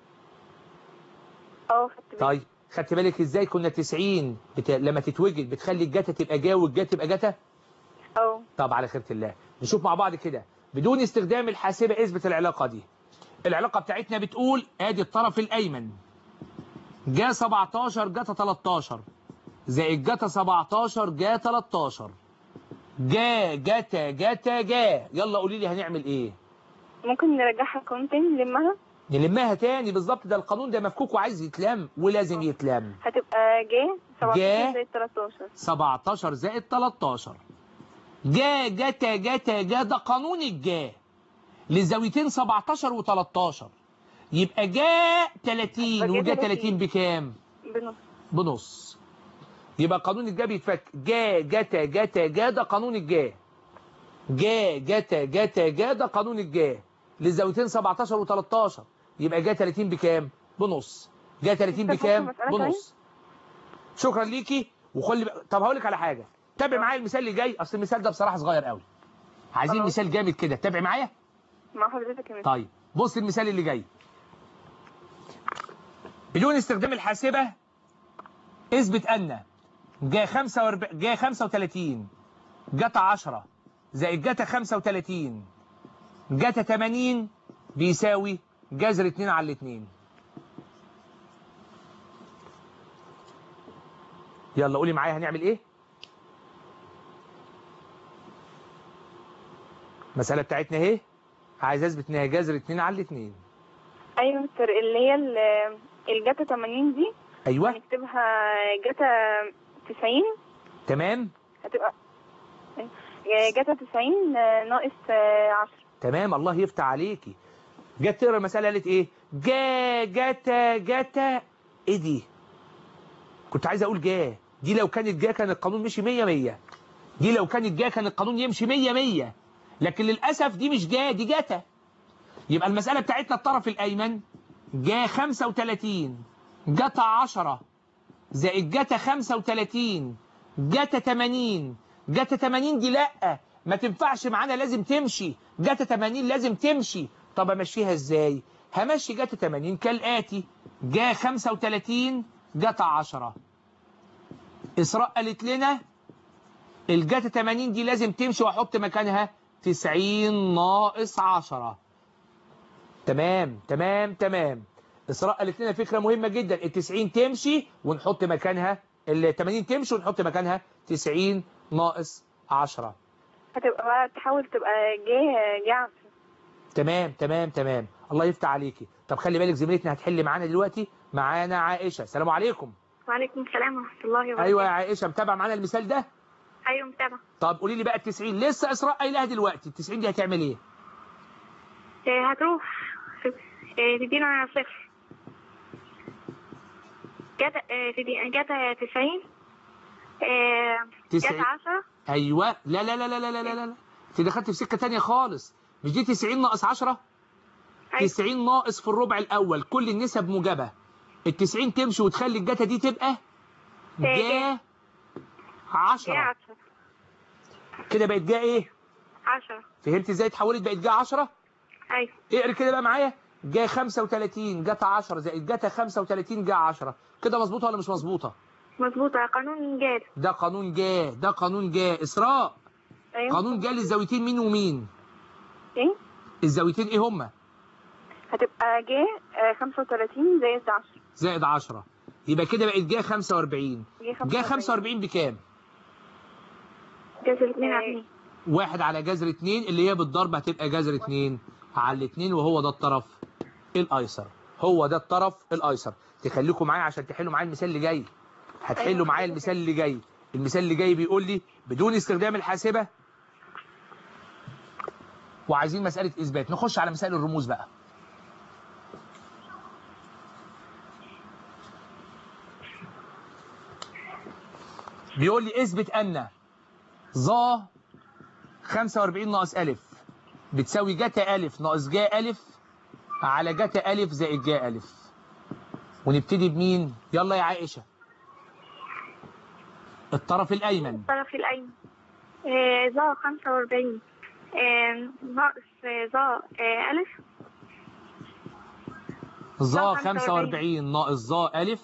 اه خدت بالي طيب خدت بالك ازاي كنا 90 بت... لما تتوجد بتخلي الجاتا تبقى جا والجا تبقى جاتا اه طب على خيرة الله نشوف مع بعض كده بدون استخدام الحاسبة اثبت العلاقة دي العلاقة بتاعتنا بتقول ادي الطرف الايمن جا 17 جاتا 13 زائد جاتا 17 جا 13 جا جاتا جاتا جا يلا قولي لي هنعمل ايه ممكن نرجعها قانون تاني نلمها نلمها تاني بالظبط ده القانون ده مفكوك وعايز يتلم ولازم يتلم هتبقى جا 17 جا. زائد 13 17 زائد 13 جا جتا جتا جا ده قانون الجا للزاويتين 17 و13 يبقى جا 30 يبقى وجا جا 30 بكام؟ بنص بنص يبقى قانون الجا بيتفك جا جتا جتا جا ده قانون الجا جا جتا جتا جا ده قانون الجا للزاويتين 17 و13 يبقى جا 30 بكام؟ بنص جا 30 أنت فاكر بكام؟ مسألة بنص شكرا ليكي وخلي بق... طب هقول لك على حاجه تابع معايا المثال اللي جاي اصل المثال ده بصراحه صغير قوي عايزين خلاص. مثال جامد كده تابع معايا مع حضرتك يا مستر طيب بص المثال اللي جاي بدون استخدام الحاسبة اثبت أن جا 45 جا 35 جتا 10 زائد جتا 35 جتا 80 بيساوي جذر 2 على 2 يلا قولي معايا هنعمل ايه المسألة بتاعتنا اهي عايز اثبت ان هي جذر 2 على 2 ايوه يا مستر اللي هي ال- الجاتا 80 دي ايوه هنكتبها جاتا 90 تمام هتبقى جاتا 90 ناقص 10 تمام الله يفتح عليكي جت تقرا المساله قالت ايه جا جتا جتا ايه دي كنت عايز اقول جا دي لو كانت جا كان القانون مشي 100 100 دي لو كانت جا كان القانون يمشي 100 100 لكن للاسف دي مش جا دي جتا يبقى المساله بتاعتنا الطرف الايمن جا 35 جتا 10 زائد جتا 35 جتا 80 جتا 80 دي لا ما تنفعش معانا لازم تمشي جتا 80 لازم تمشي طب امشيها ازاي همشي جتا 80 كالاتي جا 35 جتا 10 اسراء قالت لنا الجتا 80 دي لازم تمشي واحط مكانها 90 ناقص 10 تمام تمام تمام اسراء قالت لنا فكره مهمه جدا ال 90 تمشي ونحط مكانها ال 80 تمشي ونحط مكانها 90 ناقص 10 هتبقى بقى تحاول تبقى جا جا 10 تمام تمام تمام الله يفتح عليكي طب خلي بالك زميلتنا هتحل معانا دلوقتي معانا عائشه السلام عليكم وعليكم السلام ورحمة الله وبركاته ايوه يا عائشه متابعه معانا المثال ده أيوة متابعة طب قولي لي بقى ال 90 لسه اسراء قايلها دلوقتي ال 90 دي هتعمل ايه إيه، هتروح إيه، تدينا صفر جاتا إيه، تدي- جاتا 90 إيه، 90 جاتا 10 ايوه لا لا لا لا لا لا لا لا انت دخلت في سكه تانية خالص مش دي 90 ناقص 10 أيوة 90 ناقص في الربع الاول كل النسب موجبه ال 90 تمشي وتخلي الجتا دي تبقى جا جا 10 10 كده بقت جا ايه 10 فهمت ازاي اتحولت بقت جا 10 ايوه اقري كده بقى معايا جا 35 جت 10 زائد جت 35 جا 10 كده مظبوطه ولا مش مظبوطه مظبوطة قانون جاد ده قانون جا ده قانون جا اسراء ايوه قانون جا للزاويتين مين ومين ايه الزاويتين ايه هما هتبقى ج آه، 35 زائد 10 زائد 10 يبقى كده بقت جا 45 ج جا 45 بكام جذر 2 على 2 واحد على جذر 2 اللي هي بالضرب هتبقى جذر 2 على الاثنين وهو ده الطرف الايسر هو ده الطرف الايسر تخليكم معايا عشان تحلوا معايا المثال اللي جاي هتحلوا معايا المثال اللي جاي المثال اللي جاي بيقول لي بدون استخدام الحاسبة وعايزين مسألة إثبات نخش على مسائل الرموز بقى بيقول لي اثبت أن ظا 45 ناقص ألف بتساوي جتا ألف ناقص جا ألف على جتا ألف زائد جا ألف ونبتدي بمين؟ يلا يا عائشة الطرف الأيمن الطرف الأيمن آه، ظا 45 آه، ناقص آه، ظا آه، ألف ظا ظا 45 ناقص ظا ألف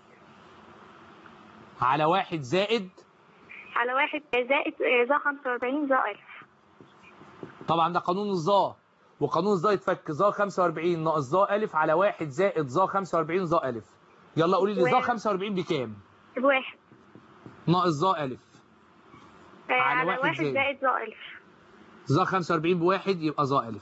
على واحد زائد على واحد آه، زائد آه، ظا 45 ظا ألف طبعا ده قانون الظا وقانون الظا يتفك ظا 45 ناقص ظا ألف على واحد زائد ظا 45 ظا ألف يلا قولي لي ظا واحد. 45 بكام؟ بواحد ناقص ظا ألف آه، على على واحد واحد زائد. زائد ظا ألف ظا 45 بواحد يبقى ظا ألف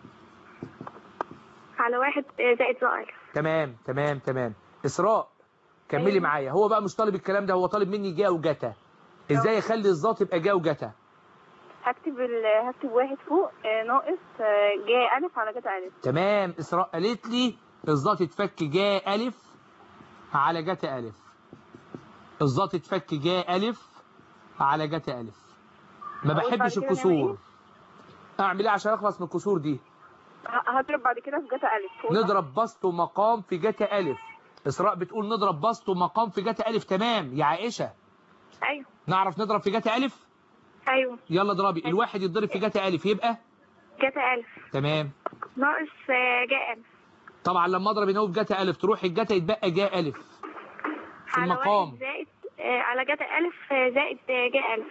على واحد آه، زائد ظا ألف تمام تمام تمام إسراء كملي أيوة. معايا هو بقى مش طالب الكلام ده هو طالب مني جا وجتا ازاي اخلي الظا تبقى جا وجتا هكتب ال... هكتب واحد فوق آه، ناقص آه، ج ألف على جتا ألف تمام إسراء قالت لي الظا تتفك جا ألف على جتا ألف الظا تتفك جا ألف على جتا ألف ما أقول بعد بحبش كده نعمل الكسور أعمل إيه عشان أخلص من الكسور دي ه- هضرب بعد كده في جتا ألف فوق نضرب بسط ومقام في جتا ألف إسراء بتقول نضرب بسط ومقام في جتا ألف تمام يا عائشة أيوه نعرف نضرب في جتا ألف أيوه يلا اضربي الواحد يتضرب في جتا ألف يبقى جتا ألف تمام ناقص آه، ج ألف طبعا لما اضرب هنا في جتا ألف تروح الجتا يتبقى جا ألف في على المقام واحد زائد آه، على جتا ألف آه، زائد آه، ج ألف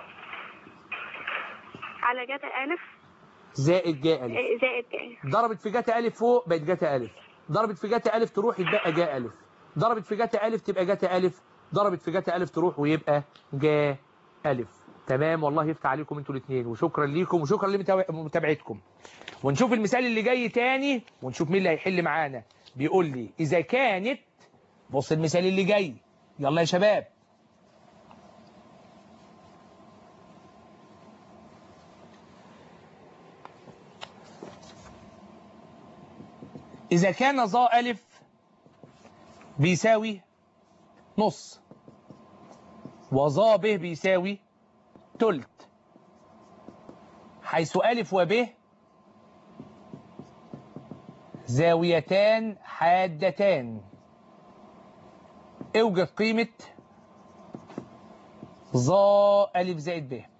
على جتا ألف زائد جا ألف آه، زائد ج ألف ضربت في جتا ألف فوق بقت جتا ألف ضربت في جتا ألف تروح يتبقى جا ألف ضربت في جتا ألف تبقى جتا ألف ضربت في جتا ألف تروح ويبقى جا ألف تمام والله يفتح عليكم انتوا الاثنين وشكرا ليكم وشكرا لمتابعتكم ونشوف المثال اللي جاي تاني ونشوف مين اللي هيحل معانا بيقول لي إذا كانت بص المثال اللي جاي يلا يا شباب إذا كان ظا ألف بيساوي نص وظا ب بيساوي تلت حيث ألف وب زاويتان حادتان اوجد قيمة ظا ألف زائد ب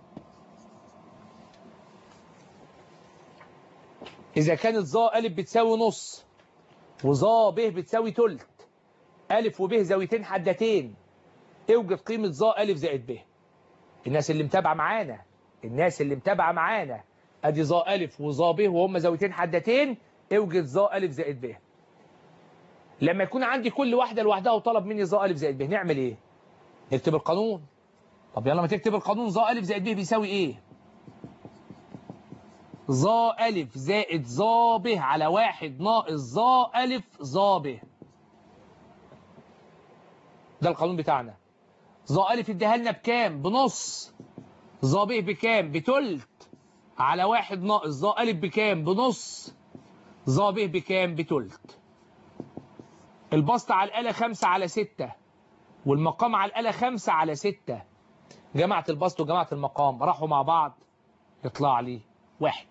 إذا كانت ظا ألف بتساوي نص وظا ب بتساوي تلت ألف وب زاويتين حدتين اوجد قيمة ظا ألف زائد ب الناس اللي متابعة معانا الناس اللي متابعة معانا أدي ظا ألف وظا ب وهم زاويتين حدتين اوجد ظا ألف زائد ب لما يكون عندي كل واحدة لوحدها وطلب مني ظا ألف زائد ب نعمل إيه؟ نكتب القانون طب يلا ما تكتب القانون ظا ألف زائد ب بيساوي إيه؟ ظا ألف زائد ظا ب على واحد ناقص ظا ألف ظا ب ده القانون بتاعنا ظا ألف اديها لنا بكام؟ بنص ظا ب بكام؟ بتلت على واحد ناقص ظا ألف بكام؟ بنص ظا ب بكام؟ بتلت البسط على الآلة خمسة على ستة والمقام على الآلة خمسة على ستة جمعت البسط وجمعت المقام راحوا مع بعض يطلع لي واحد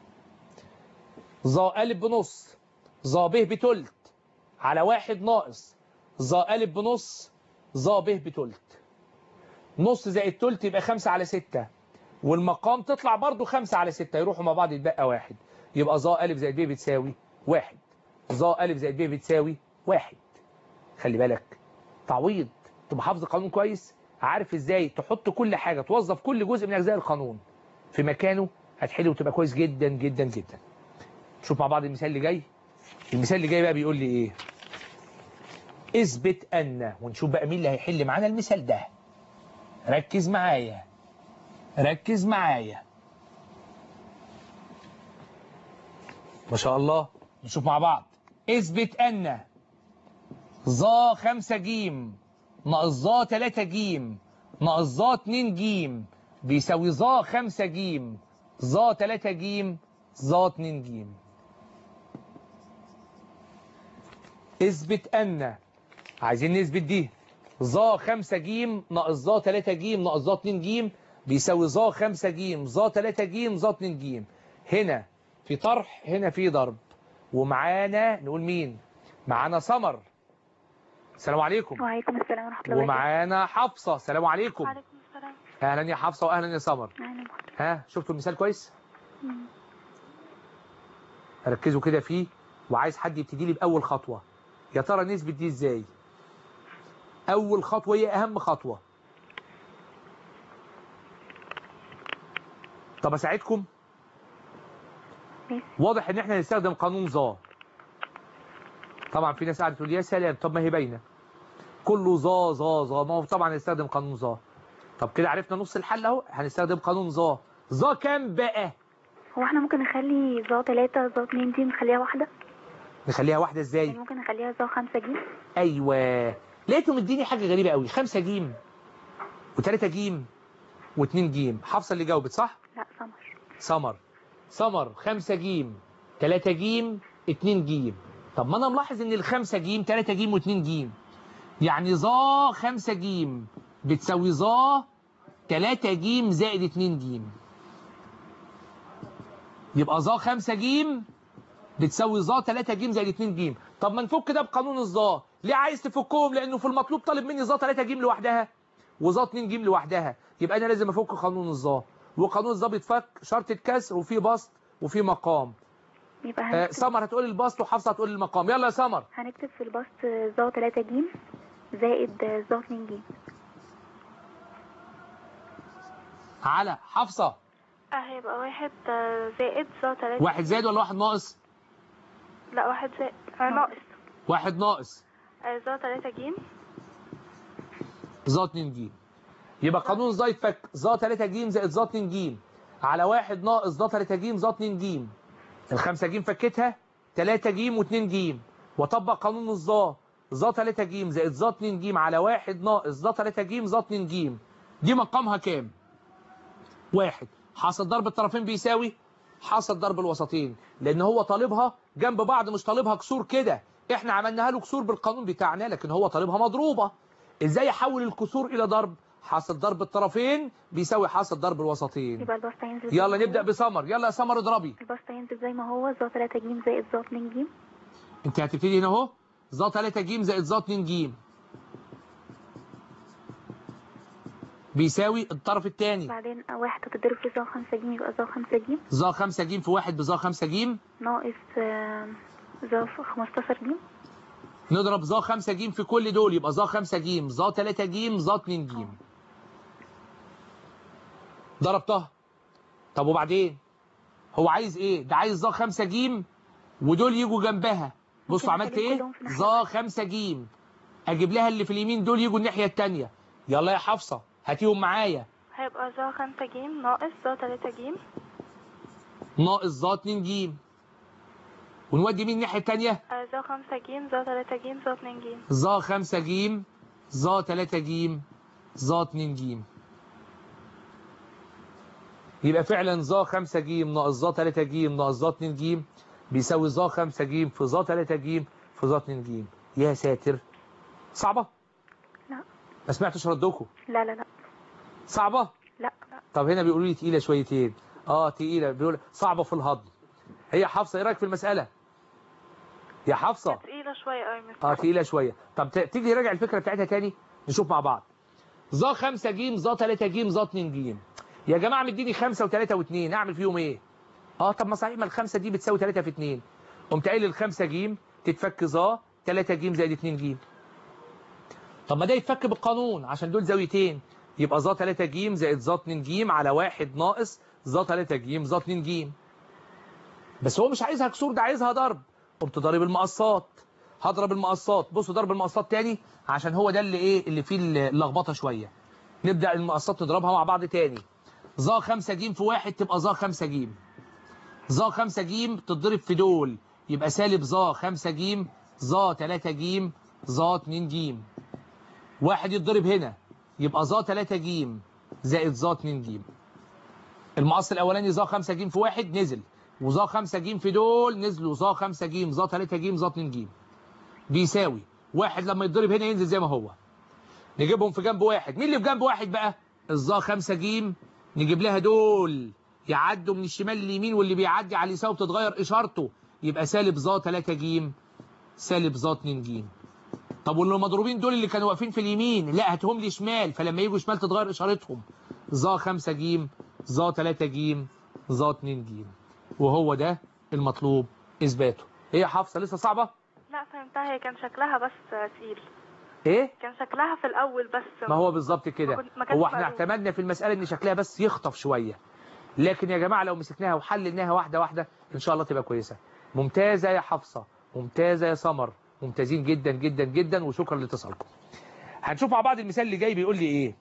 ظا ألف بنص ظا ب بتلت على واحد ناقص ظا ألف بنص ظا ب بتلت نص زائد تلت يبقى خمسة على ستة والمقام تطلع برضو خمسة على ستة يروحوا مع بعض يتبقى واحد يبقى ظا ألف زائد ب بتساوي واحد ظا ألف زائد ب بتساوي واحد خلي بالك تعويض تبقى حافظ القانون كويس عارف ازاي تحط كل حاجة توظف كل جزء من أجزاء القانون في مكانه هتحل وتبقى كويس جدا جدا جدا نشوف مع بعض المثال اللي جاي المثال اللي جاي بقى بيقول لي ايه اثبت ان ونشوف بقى مين اللي هيحل معانا المثال ده ركز معايا ركز معايا ما شاء الله نشوف مع بعض اثبت ان ظا 5 جيم ناقص ظا 3 جيم ناقص ظا 2 جيم بيساوي ظا 5 جيم ظا 3 جيم ظا 2 جيم اثبت ان عايزين نثبت دي ظا 5 جيم ناقص ظا 3 جيم ناقص ظا 2 جيم بيساوي ظا 5 جيم ظا 3 جيم ظا 2 جيم هنا في طرح هنا في ضرب ومعانا نقول مين معانا سمر السلام عليكم وعليكم السلام ورحمة الله وبركاته ومعانا حفصة السلام عليكم وعليكم السلام اهلا يا حفصة واهلا يا سمر أهلا. ها شفتوا المثال كويس مم. ركزوا كده فيه وعايز حد يبتدي لي باول خطوة يا ترى نثبت دي ازاي اول خطوة هي اهم خطوة طب اساعدكم ماشي. واضح ان احنا هنستخدم قانون ظا طبعا في ناس قاعده تقول يا سلام طب ما هي باينه كله ظا ظا ظا ما هو طبعا هنستخدم قانون ظا طب كده عرفنا نص الحل اهو هنستخدم قانون ظا ظا كام بقى هو احنا ممكن نخلي ظا تلاتة ظا اتنين دي نخليها واحدة نخليها واحده يعني ازاي ممكن نخليها ظا خمسة جيم ايوه لقيته مديني حاجه غريبه قوي خمسة جيم وثلاثة جيم واتنين جيم حفصه اللي جاوبت صح لا سمر سمر سمر خمسة جيم تلاتة جيم اتنين جيم طب ما انا ملاحظ ان الخمسة جيم تلاتة جيم واتنين جيم يعني ظا خمسة جيم بتساوي ظا تلاتة جيم زائد اتنين جيم يبقى ظا خمسة جيم بتساوي ظا تلاتة جيم زائد اتنين جيم طب ما نفك ده بقانون الظا ليه عايز تفكهم لانه في المطلوب طالب مني ظا تلاتة جيم لوحدها وظا اتنين جيم لوحدها يبقى انا لازم افك قانون الظا وقانون الظا بيتفك شرطة كسر وفي بسط وفي مقام يبقى آه هنكتب, سمر هتقول البسط وحفصة هتقول المقام يلا يا سمر هنكتب في البسط ظا تلاتة جيم زائد ظا اتنين جيم على حفصة آه، هيبقى واحد آه، زائد ظا تلاتة واحد زائد ولا واحد ناقص لا واحد زائد آه، ناقص واحد ناقص آه، ظا تلاتة جيم ظا 2 جيم يبقى قانون ظا يتفك ظا 3 جيم زائد ظا 2 جيم على واحد ناقص ظا 3 جيم ظا 2 جيم الخمسة جيم فكتها 3 جيم و2 جيم واطبق قانون الظا ظا 3 جيم زائد ظا 2 جيم على واحد ناقص ظا 3 جيم ظا 2 جيم دي مقامها كام واحد حاصل ضرب الطرفين بيساوي حاصل ضرب الوسطين لان هو طالبها جنب بعض مش طالبها كسور كده احنا عملناها له كسور بالقانون بتاعنا لكن هو طالبها مضروبة ازاي احول الكسور الى ضرب حاصل ضرب الطرفين بيساوي حاصل ضرب الوسطين يبقى البسط هينزل زي يلا ما نبدأ هو. بسمر يلا يا سمر اضربي البسط هينزل زي ما هو ظا تلاتة جيم زائد ظا اتنين جيم انت هتبتدي هنا اهو ظا 3 جيم زائد ظا 2 جيم بيساوي الطرف الثاني بعدين واحد هتضرب في ظا خمسة جيم يبقى ظا خمسة جيم ظا 5 جيم في واحد بظا 5 جيم ناقص آه، ظا خمستاشر جيم نضرب ظا 5 جيم في كل دول يبقى ظا 5 جيم ظا 3 جيم ظا 2 جيم ضربتها طب وبعدين هو عايز ايه ده عايز ظا 5 جيم ودول يجوا جنبها بصوا ممكن عملت نخلي ايه كلهم في ناحية ظا 5 جيم اجيب لها اللي في اليمين دول يجوا الناحيه الثانيه يلا يا حفصه هاتيهم معايا هيبقى ظا خمسة جيم ناقص ظا تلاتة جيم ناقص ظا 2 جيم ونودي مين الناحيه الثانيه آه، ظا خمسة جيم ظا تلاتة جيم ظا اتنين جيم ظا 5 جيم ظا 3 جيم ظا 2 جيم يبقى فعلا ظا 5 جيم ناقص ظا 3 جيم ناقص ظا 2 جيم بيساوي ظا 5 جيم في ظا 3 جيم في ظا 2 جيم يا ساتر صعبة؟ لا ما سمعتش ردكم لا لا لا صعبة؟ لا طب هنا بيقولوا لي تقيلة شويتين اه تقيلة بيقول صعبة في الهضم هي حفصة ايه رأيك في المسألة؟ يا حفصة تقيلة شوية أوي مس اه تقيلة شوية طب ت- تيجي نراجع الفكرة بتاعتها تاني نشوف مع بعض ظا 5 جيم ظا 3 جيم ظا 2 جيم يا جماعة مديني 5 و3 و2 اعمل فيهم ايه اه طب ما صحيح ما الخمسة دي بتساوي 3 في 2 قمت قايل الخمسة جيم تتفك ظا 3 جيم زائد 2 جيم طب ما ده يتفك بالقانون عشان دول زاويتين يبقى ظا 3 جيم زائد ظا 2 جيم على واحد ناقص ظا 3 جيم ظا 2 جيم بس هو مش عايزها كسور ده عايزها ضرب قمت ضارب المقصات هضرب المقصات بصوا ضرب المقصات تاني عشان هو ده اللي ايه اللي فيه اللخبطه شويه نبدا المقصات نضربها مع بعض تاني ظا 5 جيم في واحد تبقى ظا 5 جيم ظا 5 جيم تتضرب في دول يبقى سالب ظا 5 جيم ظا 3 جيم ظا 2 جيم واحد يتضرب هنا يبقى ظا 3 جيم زائد ظا 2 جيم المقص الاولاني ظا 5 جيم في واحد نزل وظا 5 جيم في دول نزلوا ظا 5 جيم ظا 3 جيم ظا 2 جيم بيساوي واحد لما يتضرب هنا ينزل زي ما هو نجيبهم في جنب واحد مين اللي في جنب واحد بقى الظا 5 جيم نجيب لها دول يعدوا من الشمال لليمين واللي بيعدي على اليسار بتتغير اشارته يبقى سالب ظا 3 جيم سالب ظا 2 جيم طب واللي مضروبين دول اللي كانوا واقفين في اليمين لا هاتهم لي شمال فلما يجوا شمال تتغير اشارتهم ظا 5 جيم ظا 3 جيم ظا 2 جيم وهو ده المطلوب اثباته هي حافظه لسه صعبه لا فهمتها هي كان شكلها بس تقيل ايه كان شكلها في الأول بس ما هو بالظبط كده ما كنت- ما كانش هو احنا معلوم. اعتمدنا في المساله ان شكلها بس يخطف شويه لكن يا جماعه لو مسكناها وحللناها واحده واحده ان شاء الله تبقى كويسه ممتازه يا حفصه ممتازه يا سمر ممتازين جدا جدا جدا وشكرا لاتصالكم هنشوف مع بعض المثال اللي جاي بيقول لي ايه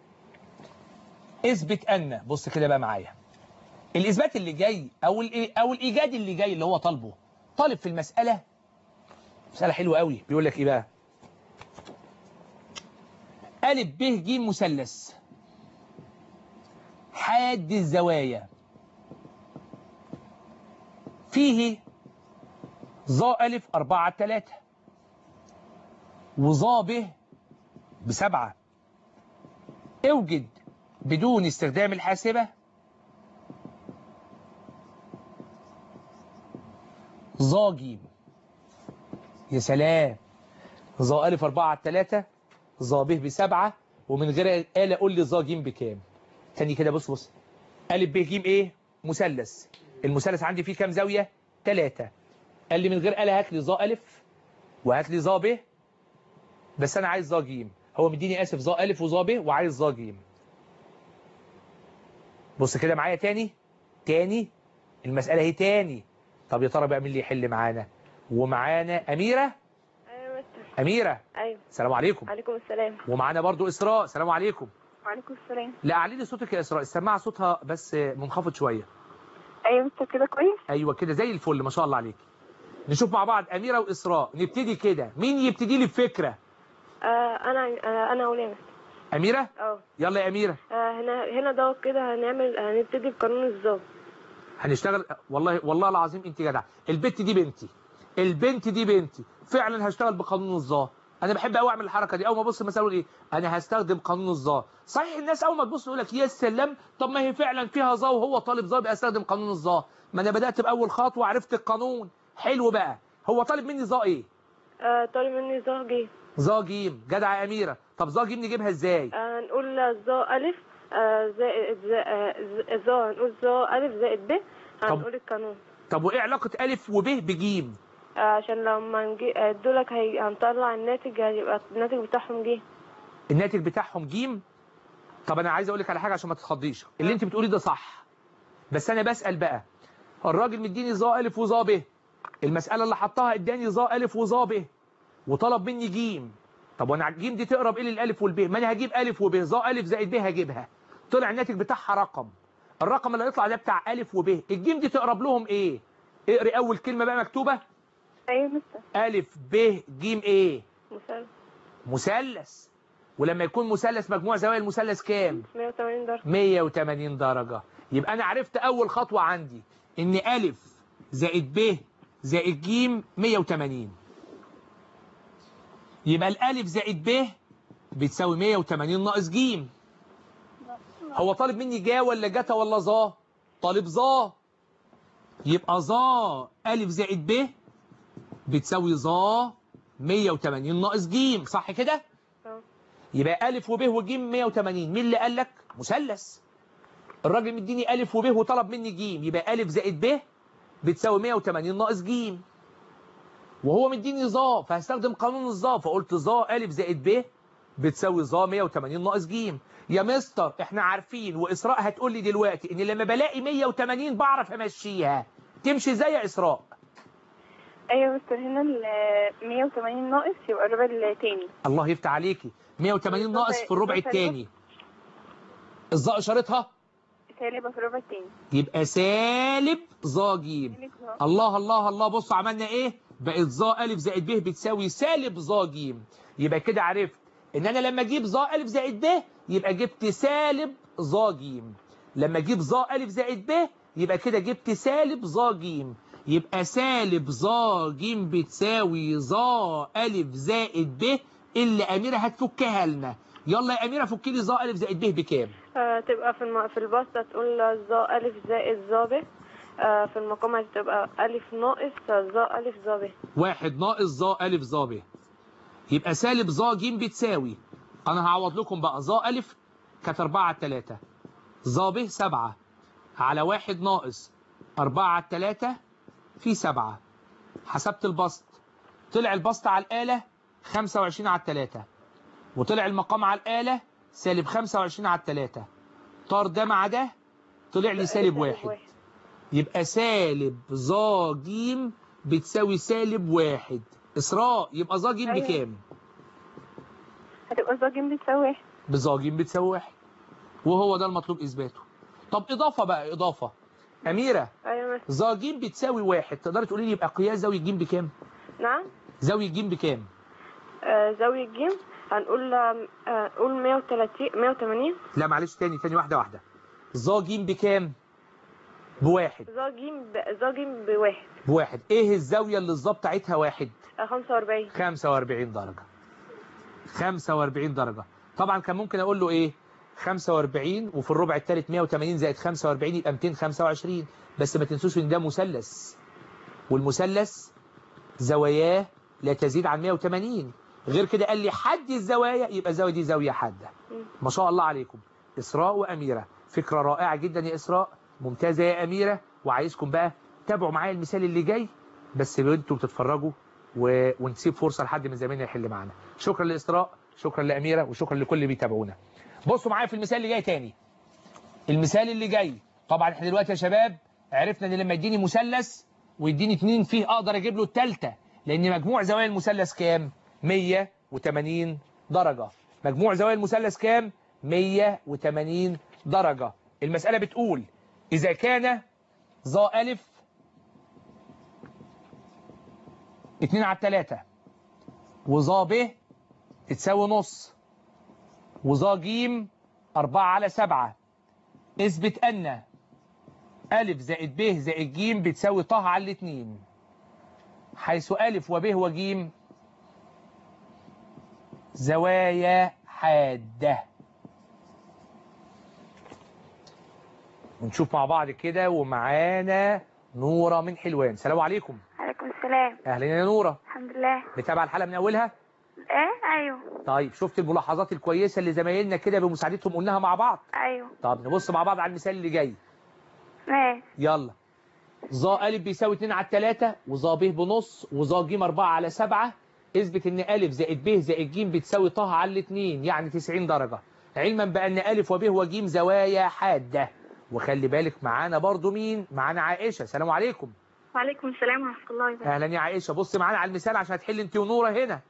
اثبت ان بص كده بقى معايا الاثبات اللي جاي او الايه او الايجاد اللي جاي اللي هو طالبه طالب في المساله مساله حلوه قوي بيقول لك ايه بقى ألف ب ج مثلث حاد الزوايا فيه ظا ألف أربعة تلاتة وظا ب بسبعة اوجد بدون استخدام الحاسبة ظا ج يا سلام ظا ألف أربعة تلاتة ظا ب بسبعة ومن غير آلة قول لي ظا ج بكام تاني كده بص بص ألف ب ج إيه مثلث المثلث عندي فيه كام زاوية تلاتة قال لي من غير آلة هات لي ظا ألف وهات لي ظا ب بس أنا عايز ظا ج هو مديني آسف ظا ألف وظا ب وعايز ظا ج بص كده معايا تاني تاني المسألة هي تاني طب يا ترى بقى مين اللي يحل معانا ومعانا أميرة ايوه يا مستر أميرة ايوه السلام عليكم عليكم السلام ومعانا برضو إسراء السلام عليكم وعليكم السلام لا اعلي لي صوتك يا إسراء السماعة صوتها بس منخفض شوية ايوه انت كده كويس أيوة كده زي الفل ما شاء الله عليك نشوف مع بعض أميرة وإسراء نبتدي كده مين يبتدي لي بفكرة آه انا آه انا اولى يا مستر أميرة اه يلا يا أميرة آه، هنا هنا دوت كده هنعمل هنبتدي بقانون الظابط هنشتغل والله والله العظيم انت جدع البت دي بنتي البنت دي بنتي فعلا هشتغل بقانون الظا انا بحب قوي اعمل الحركه دي اول ما ابص مثلا اقول ايه انا هستخدم قانون الظا صحيح الناس اول ما تبص يقول لك يا سلام طب ما هي فعلا فيها ظا وهو طالب ظا يبقى استخدم قانون الظا ما انا بدات باول خطوه عرفت القانون حلو بقى هو طالب مني ظا ايه آه طالب مني ظا ج ظا جيم جدع يا اميره طب ظا جيم نجيبها ازاي آه هنقول ظا الف آه زائد زا- آه، ز- ظا هنقول ظا الف زائد ب هنقول القانون طب وايه علاقه الف وب بجيم آه عشان لما نجي آه، دولك هي... هنطلع الناتج هيبقى الناتج بتاعهم ج الناتج بتاعهم جيم طب انا عايز اقول لك على حاجه عشان ما تتخضيش اللي انت بتقوليه ده صح بس انا بسال بقى الراجل مديني ظا الف وظا ب المساله اللي حطها اداني ظا الف وظا ب وطلب مني جيم طب وانا الجيم دي تقرب ايه للالف والب ما انا هجيب الف وب ظا الف زائد ب هجيبها طلع الناتج بتاعها رقم الرقم اللي هيطلع ده بتاع الف وب الجيم دي تقرب لهم ايه اقري اول كلمه بقى مكتوبه ايوه مستر الف ب جيم ايه مثال مثلث ولما يكون مثلث مجموع زوايا المثلث كام 180 درجة 180 درجة يبقى أنا عرفت أول خطوة عندي إن ألف زائد ب زائد ج 180 يبقى الألف زائد ب بتساوي 180 ناقص ج هو طالب مني جا ولا جتا ولا ظا طالب ظا يبقى ظا ألف زائد ب بتساوي ظا 180 ناقص ج صح كده؟ اه يبقى ألف وب وج 180 مين اللي قال لك؟ مثلث الراجل مديني ألف وب وطلب مني ج يبقى ألف زائد ب بتساوي 180 ناقص ج وهو مديني ظا فهستخدم قانون الظا فقلت ظا ألف زائد ب بتساوي ظا 180 ناقص ج يا مستر احنا عارفين وإسراء هتقول لي دلوقتي ان لما بلاقي 180 بعرف امشيها تمشي ازاي يا إسراء ايوه مستر هنا ال 180 ناقص يبقى الربع التاني الله يفتح عليكي 180 ناقص في الربع الثاني الظا اشارتها سالبة في الربع التاني يبقى سالب ظا ج الله الله الله بصوا عملنا ايه بقت ظا الف زائد ب بتساوي سالب ظا ج يبقى كده عرفت ان انا لما اجيب ظا الف زائد ب يبقى جبت سالب ظا ج لما اجيب ظا الف زائد ب يبقى كده جبت سالب ظا ج يبقى سالب ظا ج بتساوي ظا الف زائد ب اللي اميره هتفكها لنا يلا يا اميره فكي لي ظا الف زائد ب بكام آه تبقى في الم... في البسطة تقول ظا ألف زائد ظا ب آه في المقام هتبقى ألف ناقص ظا ألف ظا ب واحد ناقص ظا ألف ظا ب يبقى سالب ظا ج بتساوي أنا هعوض لكم بقى ظا ألف كانت 4 على 3 ظا ب 7 على واحد ناقص 4 على 3 في 7 حسبت البسط طلع البسط على الآلة 25 على 3 وطلع المقام على الآلة سالب 25 على 3 طار ده مع ده طلع لي سالب واحد يبقى سالب ظا ج بتساوي سالب واحد إسراء يبقى ظا ج أيوة. بكام؟ هتبقى ظا ج بتساوي واحد بظا ج بتساوي واحد وهو ده المطلوب إثباته طب إضافة بقى إضافة أميرة أيوة مستر ظا ج بتساوي واحد تقدري تقولي لي يبقى قياس زاوية ج بكام؟ نعم زاوية ج بكام؟ آه زاوية ج هنقول آه قول 130 180 لا معلش تاني تاني واحدة واحدة ظا ج بكام؟ بواحد ظا ج ب- ظا ج بواحد بواحد ايه الزاوية اللي الظا بتاعتها واحد؟ آه 45 45 درجة 45 درجة طبعا كان ممكن اقول له ايه 45 وفي الربع الثالث 180 زائد 45 يبقى 225 بس ما تنسوش ان ده مثلث والمثلث زواياه لا تزيد عن 180 غير كده قال لي حد الزوايا يبقى الزاوية دي زاوية حادة مم. ما شاء الله عليكم إسراء وأميرة فكرة رائعة جدا يا إسراء ممتازة يا أميرة وعايزكم بقى تابعوا معايا المثال اللي جاي بس انتوا بتتفرجوا و... ونسيب فرصة لحد من زمايلنا يحل معانا شكرا لإسراء شكرا لأميرة وشكرا لكل اللي بيتابعونا بصوا معايا في المثال اللي جاي تاني المثال اللي جاي طبعا احنا دلوقتي يا شباب عرفنا ان لما يديني مثلث ويديني اتنين فيه اقدر اجيب له التالتة لان مجموع زوايا المثلث كام 180 درجة مجموع زوايا المثلث كام 180 درجة المسألة بتقول إذا كان ظا ألف 2 على 3 وظا ب تساوي نص وظا ج 4 على 7 اثبت أن ألف زائد ب زائد ج بتساوي ط على الاتنين حيث ألف وب وج زوايا حادة ونشوف مع بعض كده ومعانا نورة من حلوان سلام عليكم عليكم السلام أهلا يا نورة الحمد لله متابعة الحلقة من أولها ايه ايوه طيب شفت الملاحظات الكويسة اللي زمايلنا كده بمساعدتهم قلناها مع بعض ايوه طب نبص مع بعض على المثال اللي جاي ماشي يلا ظا ألف بيساوي 2 على 3 وظا ب بنص وظا ج 4 على 7 اثبت ان ألف زائد ب زائد ج بتساوي ط على الاثنين يعني 90 درجة علما بأن ألف وب وج زوايا حادة وخلي بالك معانا برضو مين معانا عائشة سلام عليكم وعليكم السلام ورحمة الله وبركاته اهلا يا عائشة بص معانا على المثال عشان هتحل انت ونورة هنا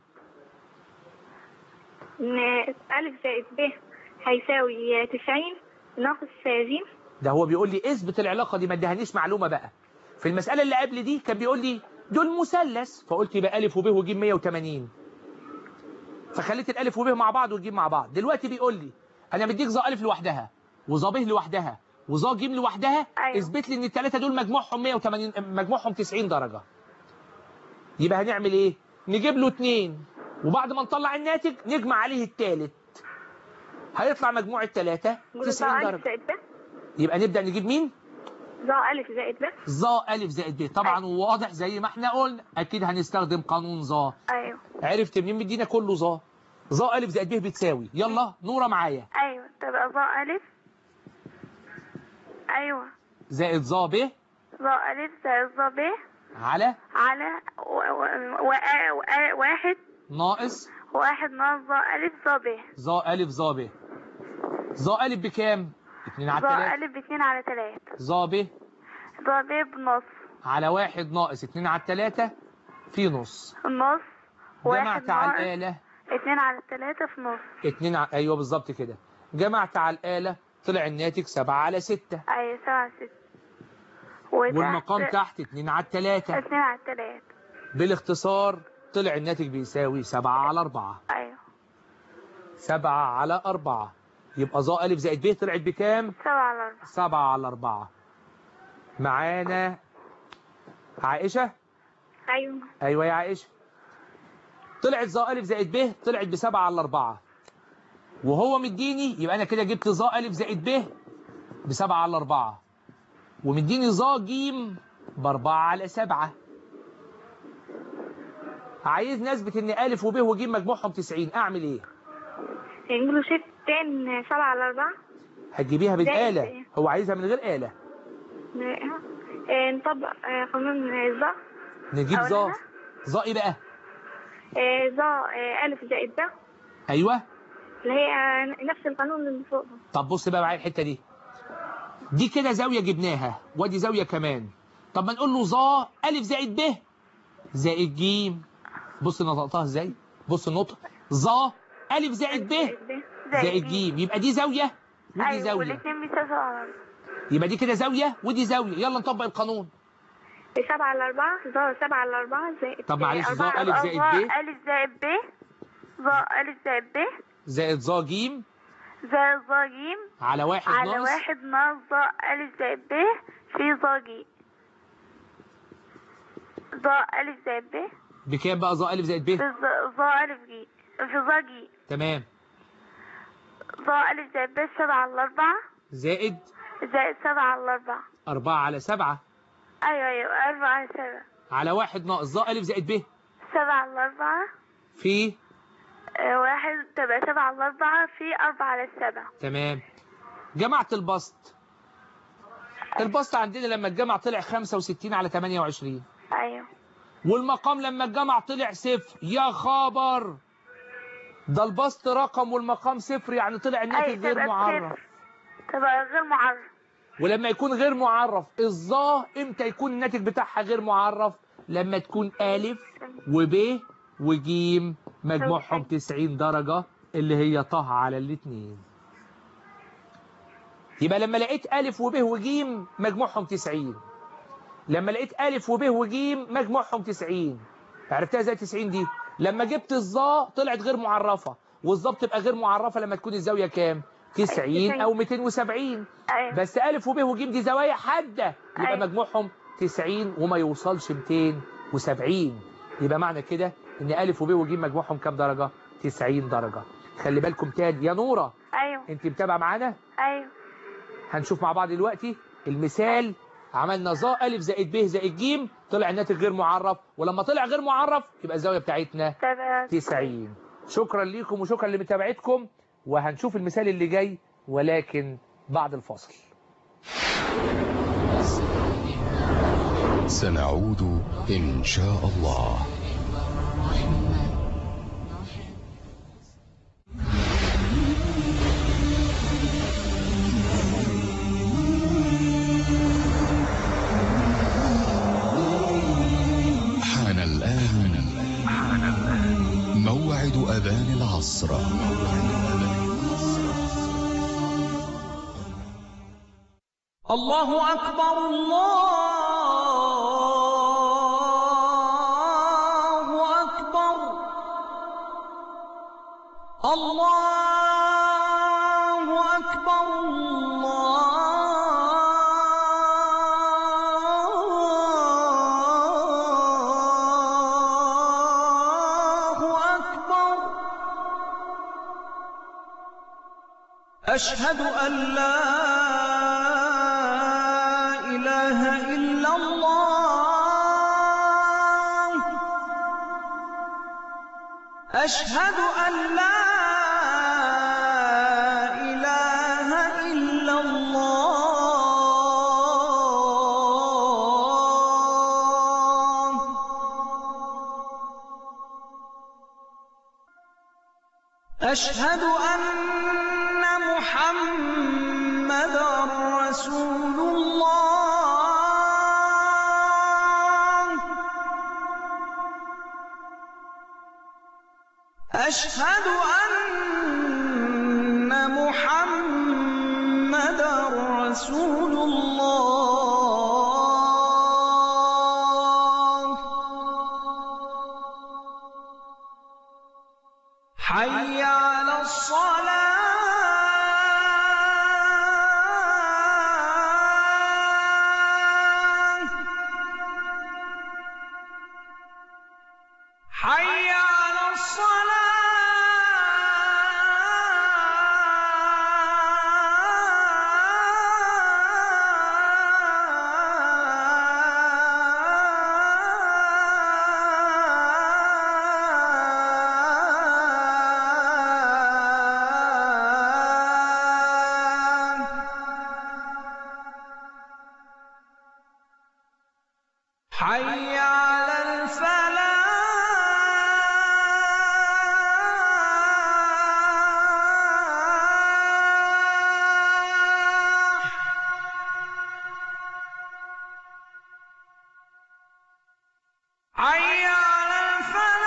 ان ألف زائد ب هيساوي تسعين ناقص ج ده هو بيقول لي اثبت العلاقة دي ما ادهنيش معلومة بقى في المسألة اللي قبل دي كان بيقول لي دول مثلث فقلت يبقى ألف وب وج 180 فخليت الألف وب مع بعض والجيم مع بعض دلوقتي بيقول لي أنا مديك ظا ألف لوحدها وظا ب لوحدها وظا ج لوحدها أيوة. اثبت لي ان الثلاثة دول مجموعهم 180 مجموعهم 90 درجة يبقى هنعمل ايه نجيب له اتنين وبعد ما نطلع الناتج نجمع عليه الثالث هيطلع مجموع الثلاثة 90 ألف درجة زائد ب يبقى نبدأ نجيب مين ظا ألف زائد ب ظا ألف زائد ب طبعا واضح زي ما احنا قلنا أكيد هنستخدم قانون ظا أيوه عرفت منين مدينا كله ظا ظا ألف زائد ب بتساوي يلا نورة معايا أيوه تبقى ظا ألف أيوة زائد ظا ب ظا ألف زائد ظا ب على على و... و... و... و... واحد ناقص واحد ناقص ظا ألف ظا ب ظا ألف ظا ب ظا ألف بكام؟ 2 على ظا 3 ألف باتنين على تلاتة ظا ب ظا ب بنص على واحد ناقص 2 على 3 في نص النص واحد جمعت على ناقص الآلة اتنين على تلاتة في نص 2 ع... أيوه بالظبط كده جمعت على الآلة طلع الناتج 7 على 6 أيوة سبعة ستة وتحت والمقام تحت 2 على 3 اتنين على تلاتة بالاختصار طلع الناتج بيساوي 7 على 4 أيوة 7 على 4 يبقى ظا ألف زائد ب طلعت بكام؟ سبعة على أربعة 7 على 4 معانا عائشة أيوة أيوة يا عائشة طلعت ظا ألف زائد ب طلعت بسبعة على أربعة وهو مديني يبقى أنا كده جبت ظا ألف زائد ب بسبعة على أربعة ومديني ظا جيم بأربعة على سبعة عايز نثبت إن ألف وب وجيم مجموعهم 90 أعمل إيه؟ ينجلوا ستين سبعة على أربعة هتجيبيها زائد بالآلة إيه؟ هو عايزها من غير آلة إيه، نطبق آه، قانون الظا نجيب أقول ظا أنا؟ ظا إيه بقى؟ إيه، ظا آه، ألف زائد ب أيوه اللي هي آه، نفس القانون اللي فوق ده. طب بص بقى معايا الحته دي دي كده زاويه جبناها وادي زاويه كمان طب ما نقول له ظا الف زائد ب زائد ج بص نطقتها ازاي بص النطق ظا الف زائد ب زائد ج يبقى دي زاويه ودي أيوة زاويه والاتنين بيساوي سبعة على أربعة يبقى دي كده زاويه ودي زاويه يلا نطبق القانون سبعة على أربعة ظا سبعة على أربعة زائد طب معلش، ظا أربعة- ألف زائد ظا ب. ألف زائد ب ظا ألف زائد ب زائد ظا ج زائد ظا جيم على واحد على ناقص واحد ناقص ظا ألف زائد ب في ظا ج ظا ألف زائد ب بكام بقى ظا الف زائد ب في ظا- ظا ألف ج في ظا ج تمام ظا ألف زائد ب سبعة على أربعة زائد زائد سبعة على أربعة 4 على 7 أيوة أيوة أربعة على سبعة على واحد ناقص ظا الف زائد ب سبعة على أربعة في آه، واحد تبقى سبعة على أربعة في أربعة على سبعة تمام جمعت البسط البسط عندنا لما الجمع طلع 65 على 28 أيوة والمقام لما الجمع طلع صفر يا خبر ده البسط رقم والمقام صفر يعني طلع الناتج أيوة غير تبقى معرف صفر. تبقى غير معرف ولما يكون غير معرف الظا امتى يكون الناتج بتاعها غير معرف لما تكون ألف وب وجيم مجموعهم 90 درجة اللي هي طه على الاتنين يبقى لما لقيت ألف وب وجيم مجموعهم 90 لما لقيت ألف وب وجيم مجموعهم 90 عرفتها ازاي 90 دي لما جبت الظا طلعت غير معرفة والظا بتبقى غير معرفة لما تكون الزاوية كام 90 أو 270 أيوة بس ألف وب وجيم دي زوايا حادة يبقى أيوة. مجموعهم 90 وما يوصلش 270 يبقى معنى كده إن ألف وب وجيم مجموعهم كام درجة 90 درجة خلي بالكم تاني يا نورة أيوة أنت متابعة معانا أيوة هنشوف مع بعض دلوقتي المثال عملنا ظا ألف زائد ب زائد ج طلع الناتج غير معرف ولما طلع غير معرف يبقى الزاوية بتاعتنا تبقى 90 شكرا ليكم وشكرا لمتابعتكم وهنشوف المثال اللي جاي ولكن بعد الفاصل سنعود إن شاء الله حان الآن موعد أذان العصر الله أكبر الله أكبر الله أكبر الله أكبر أشهد أن لا إله إلا الله أشهد أن لا إله إلا الله أشهد أن محمدا رسول الله أشهد أن محمدا رسول الله حي على الصلاة حي على الصلاة حي على الفلاح حي على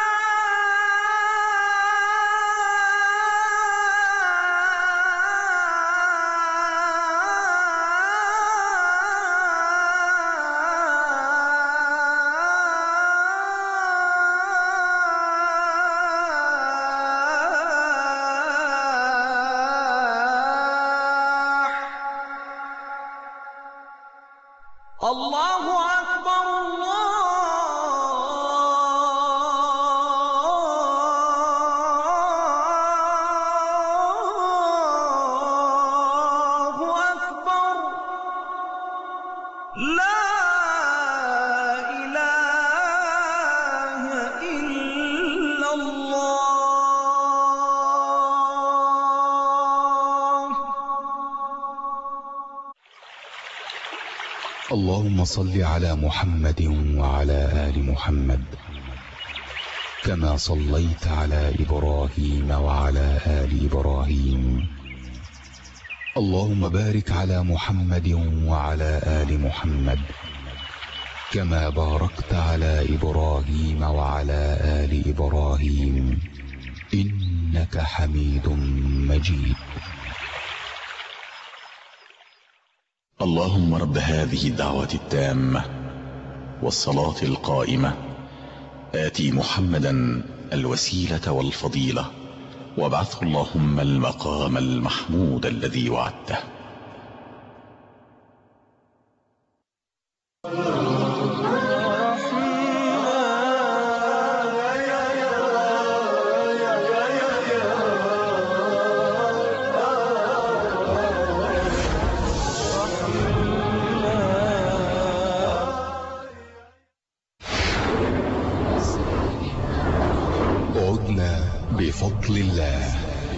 الفلاح الله أكبر الله أكبر لا إله إلا الله اللهم صل على محمد وعلى آل محمد كما صليت على إبراهيم وعلى آل إبراهيم اللهم بارك على محمد وعلى آل محمد كما باركت على إبراهيم وعلى آل إبراهيم إنك حميد مجيد اللهم رب هذه الدعوة التامة والصلاة القائمة آتي محمدا الوسيلة والفضيلة وابعثه اللهم المقام المحمود الذي وعدته عدنا بفضل الله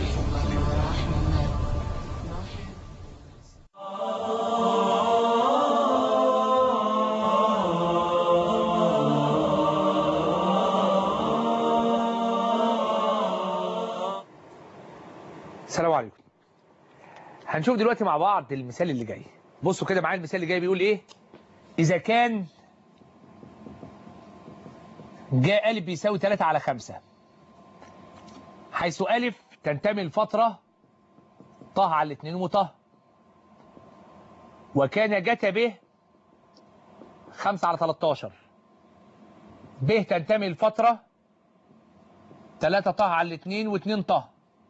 السلام عليكم هنشوف دلوقتي مع بعض المثال اللي جاي بصوا كده معايا المثال اللي جاي بيقول ايه اذا كان جاء ألف بيساوي 3 على 5 حيث ألف تنتمي لفترة طه على الاثنين وطه وكان جت ب 5 على 13 ب تنتمي لفترة 3 طه على الاثنين و2 طه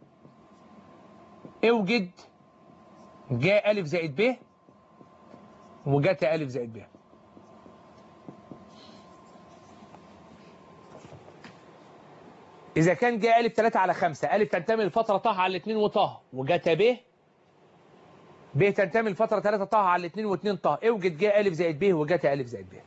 اوجد جاء ألف زائد ب وجت ألف زائد ب إذا كان جاء ألف 3 على 5 ألف تنتمي لفترة طه على الاثنين وطه وجت ب ب تنتمي لفترة 3 طه على الاثنين واثنين طه اوجد جاء ألف زائد ب وجت ألف زائد ب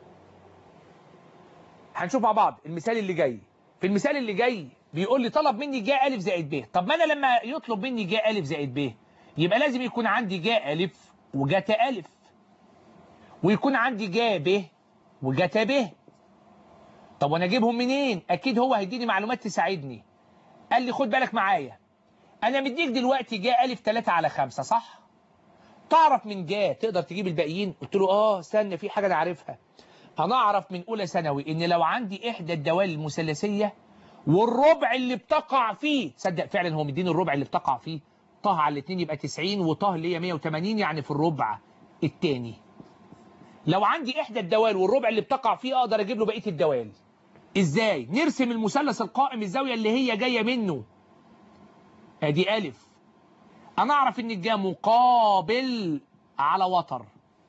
هنشوف مع بعض المثال اللي جاي في المثال اللي جاي بيقول لي طلب مني جاء ألف زائد ب طب ما أنا لما يطلب مني جاء ألف زائد ب يبقى لازم يكون عندي جاء ألف وجت ألف ويكون عندي جاء ب وجت ب طب وانا اجيبهم منين اكيد هو هيديني معلومات تساعدني قال لي خد بالك معايا انا مديك دلوقتي جاء الف 3 على 5 صح تعرف من جاء تقدر تجيب الباقيين قلت له اه استنى في حاجه انا عارفها انا اعرف من اولى ثانوي ان لو عندي احدى الدوال المثلثيه والربع اللي بتقع فيه تصدق فعلا هو مديني الربع اللي بتقع فيه طه على الاثنين يبقى 90 وطه اللي هي 180 يعني في الربع الثاني لو عندي احدى الدوال والربع اللي بتقع فيه اقدر اجيب له بقيه الدوال ازاي نرسم المثلث القائم الزاويه اللي هي جايه منه ادي الف انا اعرف ان الجا مقابل على وتر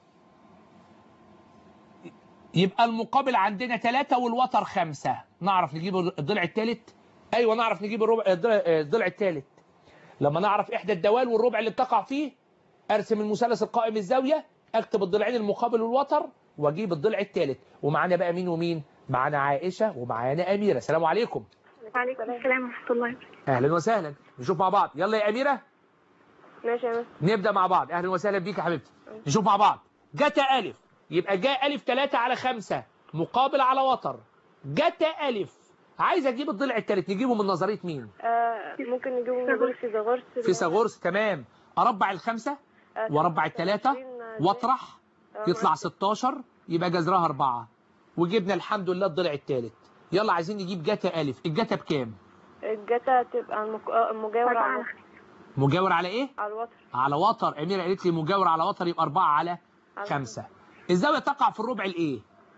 يبقى المقابل عندنا ثلاثة والوتر خمسة نعرف نجيب الضلع الثالث ايوه نعرف نجيب الربع الضلع الضلع الثالث لما نعرف احدى الدوال والربع اللي بتقع فيه ارسم المثلث القائم الزاويه اكتب الضلعين المقابل والوتر واجيب الضلع الثالث ومعانا بقى مين ومين معانا عائشه ومعانا اميره السلام عليكم وعليكم السلام ورحمة الله وبركاته اهلا وسهلا نشوف مع بعض يلا يا اميره ماشي يا مستر نبدا مع بعض اهلا وسهلا بيك يا حبيبتي نشوف مع بعض جت الف يبقى جاء الف 3 على 5 مقابل على وتر جت الف عايز اجيب الضلع الثالث نجيبه من نظريه مين آه ممكن نجيبه من غير فيثاغورس فيثاغورس تمام اربع الخمسه آه، واربع الثلاثه 25 زي- واطرح آه، يطلع ماشي. 16 يبقى جذرها أربعة وجبنا الحمد لله الضلع الثالث يلا عايزين نجيب جتا ألف الجتا بكام الجتا تبقى المك- آه، مجاور على الوتر مجاور على إيه على الوتر على وتر أميرة قالت لي مجاور على وتر يبقى أربعة على على خمسة الزاوية تقع في الربع الإيه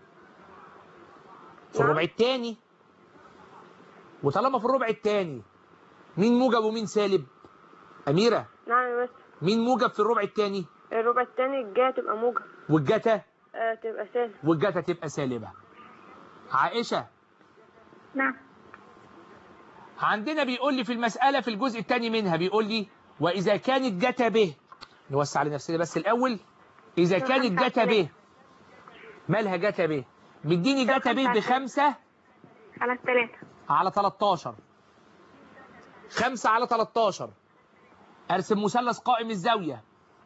في نعم. الربع الثاني وطالما في الربع الثاني مين موجب ومين سالب أميرة نعم يا مستر مين موجب في الربع الثاني الربع التاني الجا تبقى موجب والجتا آه تبقى سالب والجتا تبقى سالبة عائشة نعم عندنا بيقول لي في المسألة في الجزء الثاني منها بيقول لي وإذا كانت جتا به نوسع لنفسنا بس الأول إذا كانت جتا به مالها جتا به مديني جتا به بخمسة على الثلاثة على 13 خمسة على 13 أرسم مثلث قائم الزاوية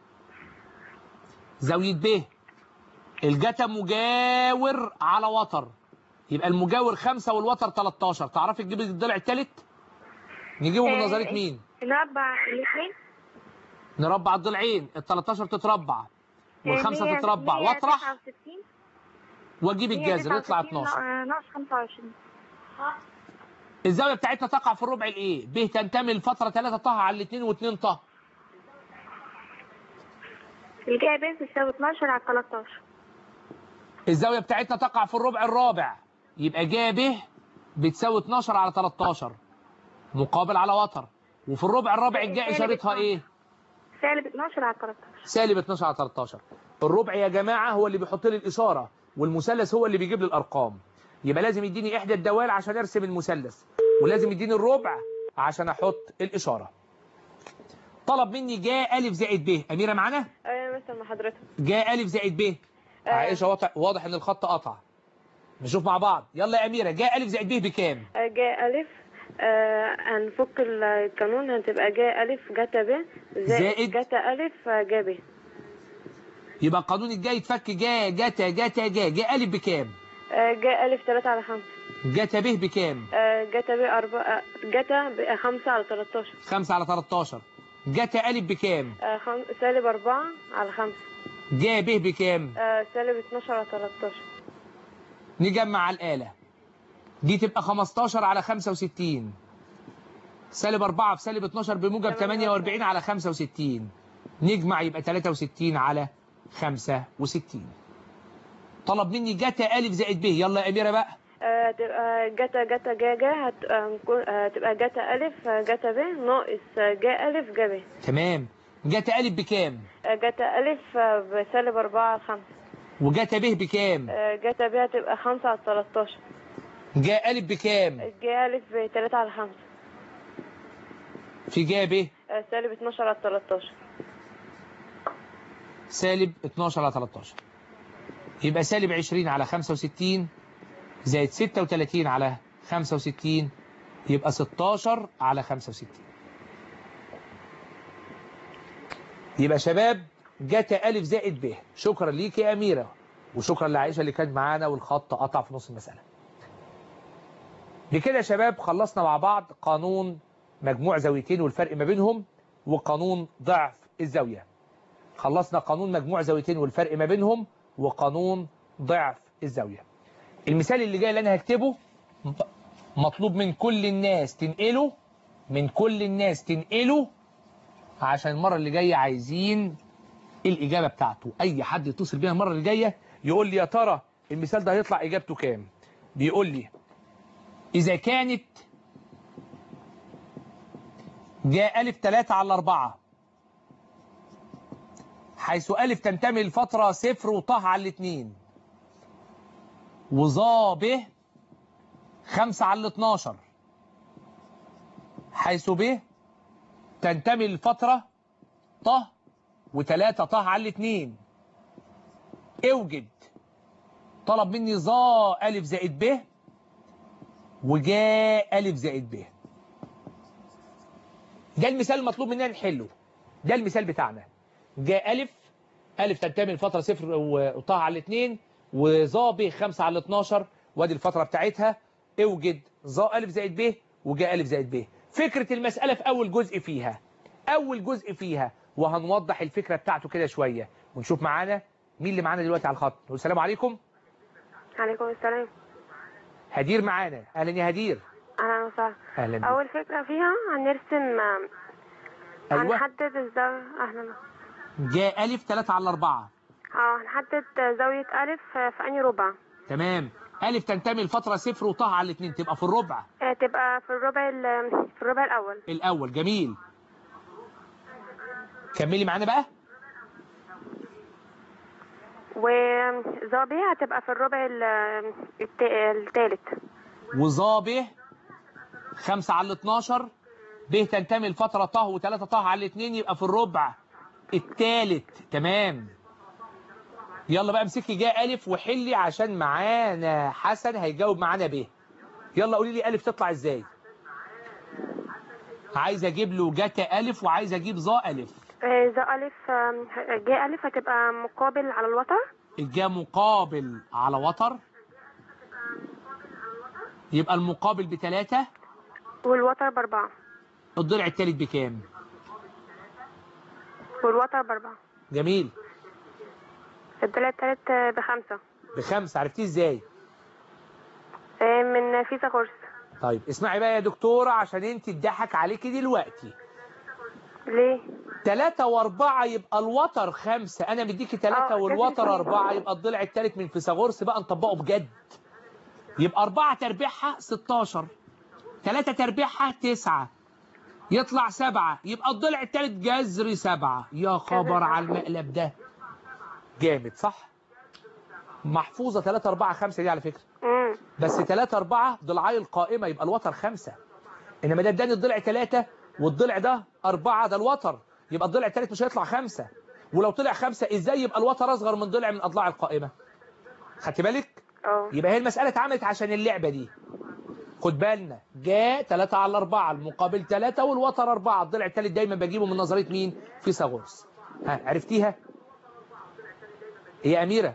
زاوية ب الجتا مجاور على وتر يبقى المجاور خمسة والوتر 13 تعرفي تجيبي الضلع الثالث نجيبه من آه، نظرية مين نربع الاثنين نربع الضلعين ال 13 تتربع والخمسة مية- تتربع مية واطرح تسعة وستين واجيب مية الجذر تسعة يطلع وستين 12 نا- ناقص خمسة وعشرين الزاوية بتاعتنا تقع في الربع الايه ب تنتمي لفترة 3 طه على الاثنين و2 طه الجاية بين تساوي 12 على 13 الزاوية بتاعتنا تقع في الربع الرابع يبقى جا ب بتساوي 12 على 13 مقابل على وتر وفي الربع الرابع الجاء اشارتها ايه سالب 12 على 13 سالب 12 على 13 الربع يا جماعة هو اللي بيحط لي الإشارة والمثلث هو اللي بيجيب لي الأرقام يبقى لازم يديني إحدى الدوال عشان أرسم المثلث ولازم يديني الربع عشان أحط الإشارة طلب مني جاء ألف زائد ب أميرة معانا ايوه يا مستر مع حضرتك جاء ألف زائد ب آه. عائشة واضح, واضح إن الخط قطع نشوف مع بعض يلا يا أميرة جاء ألف زائد ب بكام آه، جا ألف آه هنفك القانون هتبقى جا ألف جتا ب زائد. زائد جتا ألف آه، جا ب يبقى القانون الجاي يتفك جاء جتا جتا جا جاء ألف بكام آه، جا ألف تلاتة على خمسة جتا ب بكام آه، جتا ب أربعة جتا ب خمسة على تلاتاشر 5 على 13 جتا ألف بكام آه، خم... سالب أربعة على خمسة جا ب بكام آه، سالب اتناشر على تلاتاشر نجمع على الآلة دي تبقى 15 على 65 سالب 4 في سالب 12 بموجب 48 على 65 نجمع يبقى 63 على 65 طلب مني جتا ألف زائد ب يلا يا أميرة بقى آه، تبقى جتا جتا جا جا هتبقى نكون- آه، تبقى جتا ألف آه، جتا ب ناقص آه، جا ألف جا ب تمام جتا ألف بكام آه، جتا ألف آه، بسالب أربعة على خمسة وجتا ب بكام آه، جتا ب هتبقى خمسة على تلاتاشر جا ألف بكام جا ألف بتلاتة على خمسة في جا ب آه، سالب اتناشر على تلاتاشر سالب 12 على 13 يبقى سالب 20 على 65 زائد 36 على 65 يبقى 16 على 65 يبقى شباب جت ألف زائد ب شكرا ليك يا أميرة وشكرا لعائشة اللي كانت معانا والخط قطع في نص المسألة بكده يا شباب خلصنا مع بعض قانون مجموع زاويتين والفرق ما بينهم وقانون ضعف الزاوية خلصنا قانون مجموع زاويتين والفرق ما بينهم وقانون ضعف الزاوية المثال اللي جاي اللي انا هكتبه مطلوب من كل الناس تنقله من كل الناس تنقله عشان المرة اللي جاية عايزين الإجابة بتاعته أي حد يتصل بيها المرة اللي جاية يقول لي يا ترى المثال ده هيطلع إجابته كام بيقول لي إذا كانت جاء ألف تلاتة على أربعة حيث ألف تنتمي لفترة صفر وطه على الاتنين وظا ب خمسة على الاتناشر حيث ب تنتمي لفترة ط وتلاتة ط على الاتنين اوجد طلب مني ظا ألف زائد ب وجاء ألف زائد ب ده المثال المطلوب مننا نحله ده المثال بتاعنا جاء ألف ألف تنتمي لفترة صفر وطه على الاثنين وظا ب 5 على 12 وادي الفترة بتاعتها اوجد ظا ألف زائد ب وجاء ألف زائد ب فكرة المسألة في أول جزء فيها أول جزء فيها وهنوضح الفكرة بتاعته كده شوية ونشوف معانا مين اللي معانا دلوقتي على الخط نقول السلام عليكم عليكم السلام هدير معانا أهلا يا هدير اهلا وسهلا أهلا بك. اول فكره فيها هنرسم أيوة هنحدد الزاويه اهلا جاء ألف 3 على 4 اه هنحدد زاويه الف في انهي ربع تمام ألف تنتمي لفترة صفر وطه على الاثنين تبقى في الربع آه، تبقى في الربع ال- في الربع الاول الأول جميل كملي معانا بقى وظا ب هتبقى في الربع ال- الت- التالت وظا خمسة على 12 ب تنتمي لفترة طه وثلاثة طه على الاثنين يبقى في الربع الثالث تمام يلا بقى امسكي جاء ألف وحلي عشان معانا حسن هيجاوب معانا ب يلا قولي لي ألف تطلع ازاي عايز اجيب له جتا ألف وعايز اجيب ظا ألف آه، ظا الف آم، جاء الف هتبقى مقابل على الوتر الجا مقابل على وتر يبقى المقابل بثلاثة والوتر باربعه الضلع الثالث بكام والوتر باربعه جميل الضلع التالت آه، بخمسه بخمسة عرفتيه ازاي آه، من فيثاغورس طيب اسمعي بقى يا دكتورة عشان انت اتضحك عليكي دلوقتي ليه؟ تلاتة واربعة يبقى الوتر خمسة انا مديكي تلاتة اه، والوتر كده. اربعة يبقى الضلع التالت من فيثاغورس بقى نطبقه بجد يبقى اربعة تربيعها 16 تلاتة تربيعها تسعة يطلع سبعة يبقى الضلع التالت جذر سبعة يا خبر سبعة. على المقلب ده جامد صح محفوظة تلاتة اربعة خمسة دي على فكرة امم بس 3 4 ضلعي القائمة يبقى الوتر خمسة انما ده اداني الضلع ثلاثة والضلع ده أربعة ده الوتر يبقى الضلع الثالث مش هيطلع خمسة ولو طلع خمسة ازاي يبقى الوتر اصغر من ضلع من اضلاع القائمة خدت بالك اه يبقى هي المسألة اتعملت عشان اللعبة دي خد بالنا جاء 3 على 4 المقابل 3 والوتر 4 الضلع الثالث دايما بجيبه من نظرية مين فيثاغورس ها عرفتيها هي أميرة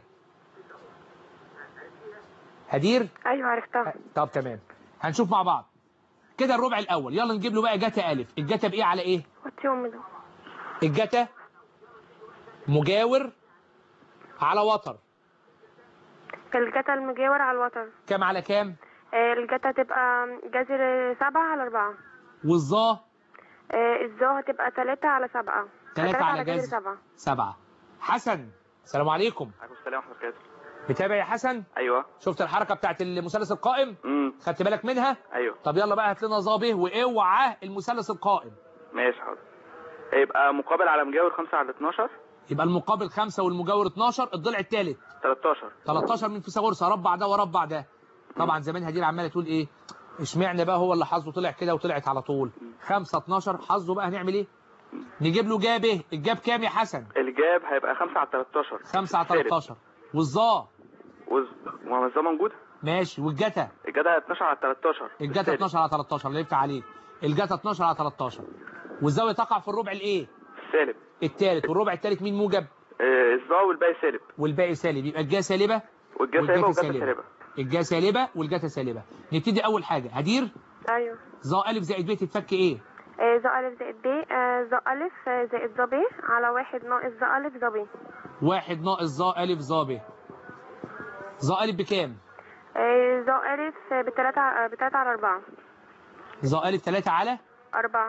هدير ايوه عرفتها طب تمام هنشوف مع بعض كده الربع الاول يلا نجيب له بقى جتا الف الجتا بايه على ايه وطي امي ده الجتا مجاور على وتر الجتا المجاور على الوتر كام على كام آه، الجتا تبقى جذر سبعة على أربعة والظا آه، الظا هتبقى تلاتة على سبعة تلاتة تلاتة على جذر جذر. سبعة سبعة حسن السلام عليكم عليكم السلام ورحمة الله وبركاته متابع يا حسن أيوه شفت الحركة بتاعت المثلث القائم امم خدت بالك منها أيوه طب يلا بقى هات لنا ظا به واوعى المثلث القائم ماشي حاضر يبقى مقابل على مجاور 5 على 12 يبقى المقابل خمسة والمجاور 12 الضلع الثالث 13 13 من فيثاغورس اربع ده واربع ده طبعا زمان هدير عماله تقول ايه اشمعنى بقى هو اللي حظه طلع كده وطلعت على طول 5 12 حظه بقى هنعمل ايه نجيب له جاب ايه الجاب كام يا حسن الجاب هيبقى 5 على 13 5 على 13 والظا وز... ما الظا موجود ماشي والجتا الجدع 12 على 13 الجتا الثالث. 12 على 13 اللي يفتح عليك الجتا 12 على 13 والزاويه تقع في الربع الايه سالب الثالث والربع الثالث مين موجب آه، الظا والباقي سالب والباقي سالب يبقى الجا سالبه والجا سالبة والجتا والجتا سالبة الجا سالبه والجتا سالبه نبتدي اول حاجه هدير أيوه ظا الف زائد ب تتفك ايه آه، ظا ألف زائد ب آه، ظا ألف آه، زائد ظا ب على واحد ناقص ظا ألف ظا ب واحد ناقص ظا ألف ظا ب ظا ألف بكام؟ آه، ظا ألف آه، بتلاتة آه، بتلاتة على أربعة ظا ألف 3 على أربعة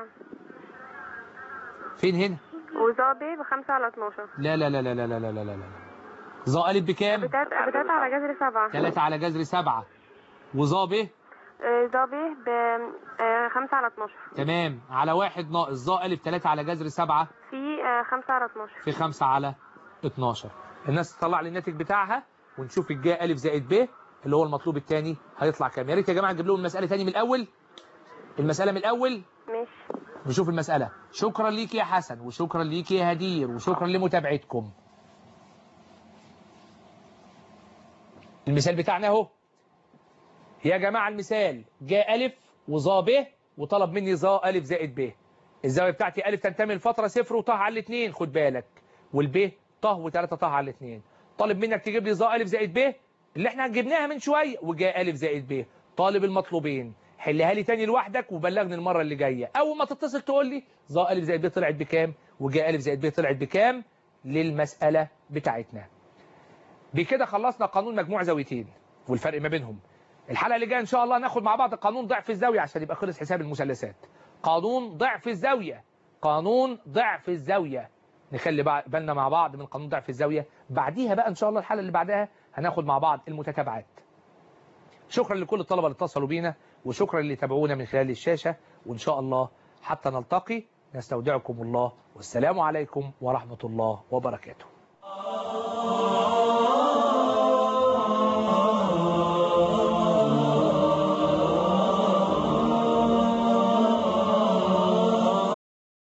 فين هنا؟ وظا ب بخمسة على اتناشر لا لا لا لا لا لا لا لا لا ظا ألف بكام؟ بتلاتة بتلاتة على جذر سبعة 3 على جذر 7 وظا ب آه، ظا ب بخمسة على اتناشر تمام على واحد ناقص ظا ألف 3 على جذر 7 في آه، خمسة على اتناشر في 5 على 12 الناس تطلع لي الناتج بتاعها ونشوف الجاء ألف زائد ب اللي هو المطلوب الثاني هيطلع كام يا ريت يا جماعه نجيب لهم المساله ثاني من الاول المساله من الاول ماشي نشوف المساله شكرا ليك يا حسن وشكرا ليك يا هدير وشكرا لمتابعتكم المثال بتاعنا اهو يا جماعه المثال جاء الف وظا ب وطلب مني ظا الف زائد ب الزاويه بتاعتي الف تنتمي لفتره صفر وطه على الاثنين خد بالك والب طه وثلاثه طه على الاثنين طالب منك تجيب لي ظا الف زائد ب اللي احنا جبناها من شويه وجاء الف زائد ب طالب المطلوبين حلها لي تاني لوحدك وبلغني المره اللي جايه اول ما تتصل تقول لي ظا الف زائد ب طلعت بكام وجاء الف زائد ب طلعت بكام للمساله بتاعتنا بكده خلصنا قانون مجموع زاويتين والفرق ما بينهم الحلقه اللي جايه ان شاء الله ناخد مع بعض قانون ضعف الزاويه عشان يبقى خلص حساب المثلثات قانون ضعف الزاويه قانون ضعف الزاويه نخلي بع- بالنا مع بعض من قانون ضعف الزاويه بعديها بقى ان شاء الله الحلقه اللي بعدها هناخد مع بعض المتتابعات شكرا لكل الطلبه اللي اتصلوا بينا وشكرا اللي تابعونا من خلال الشاشه وان شاء الله حتى نلتقي نستودعكم الله والسلام عليكم ورحمه الله وبركاته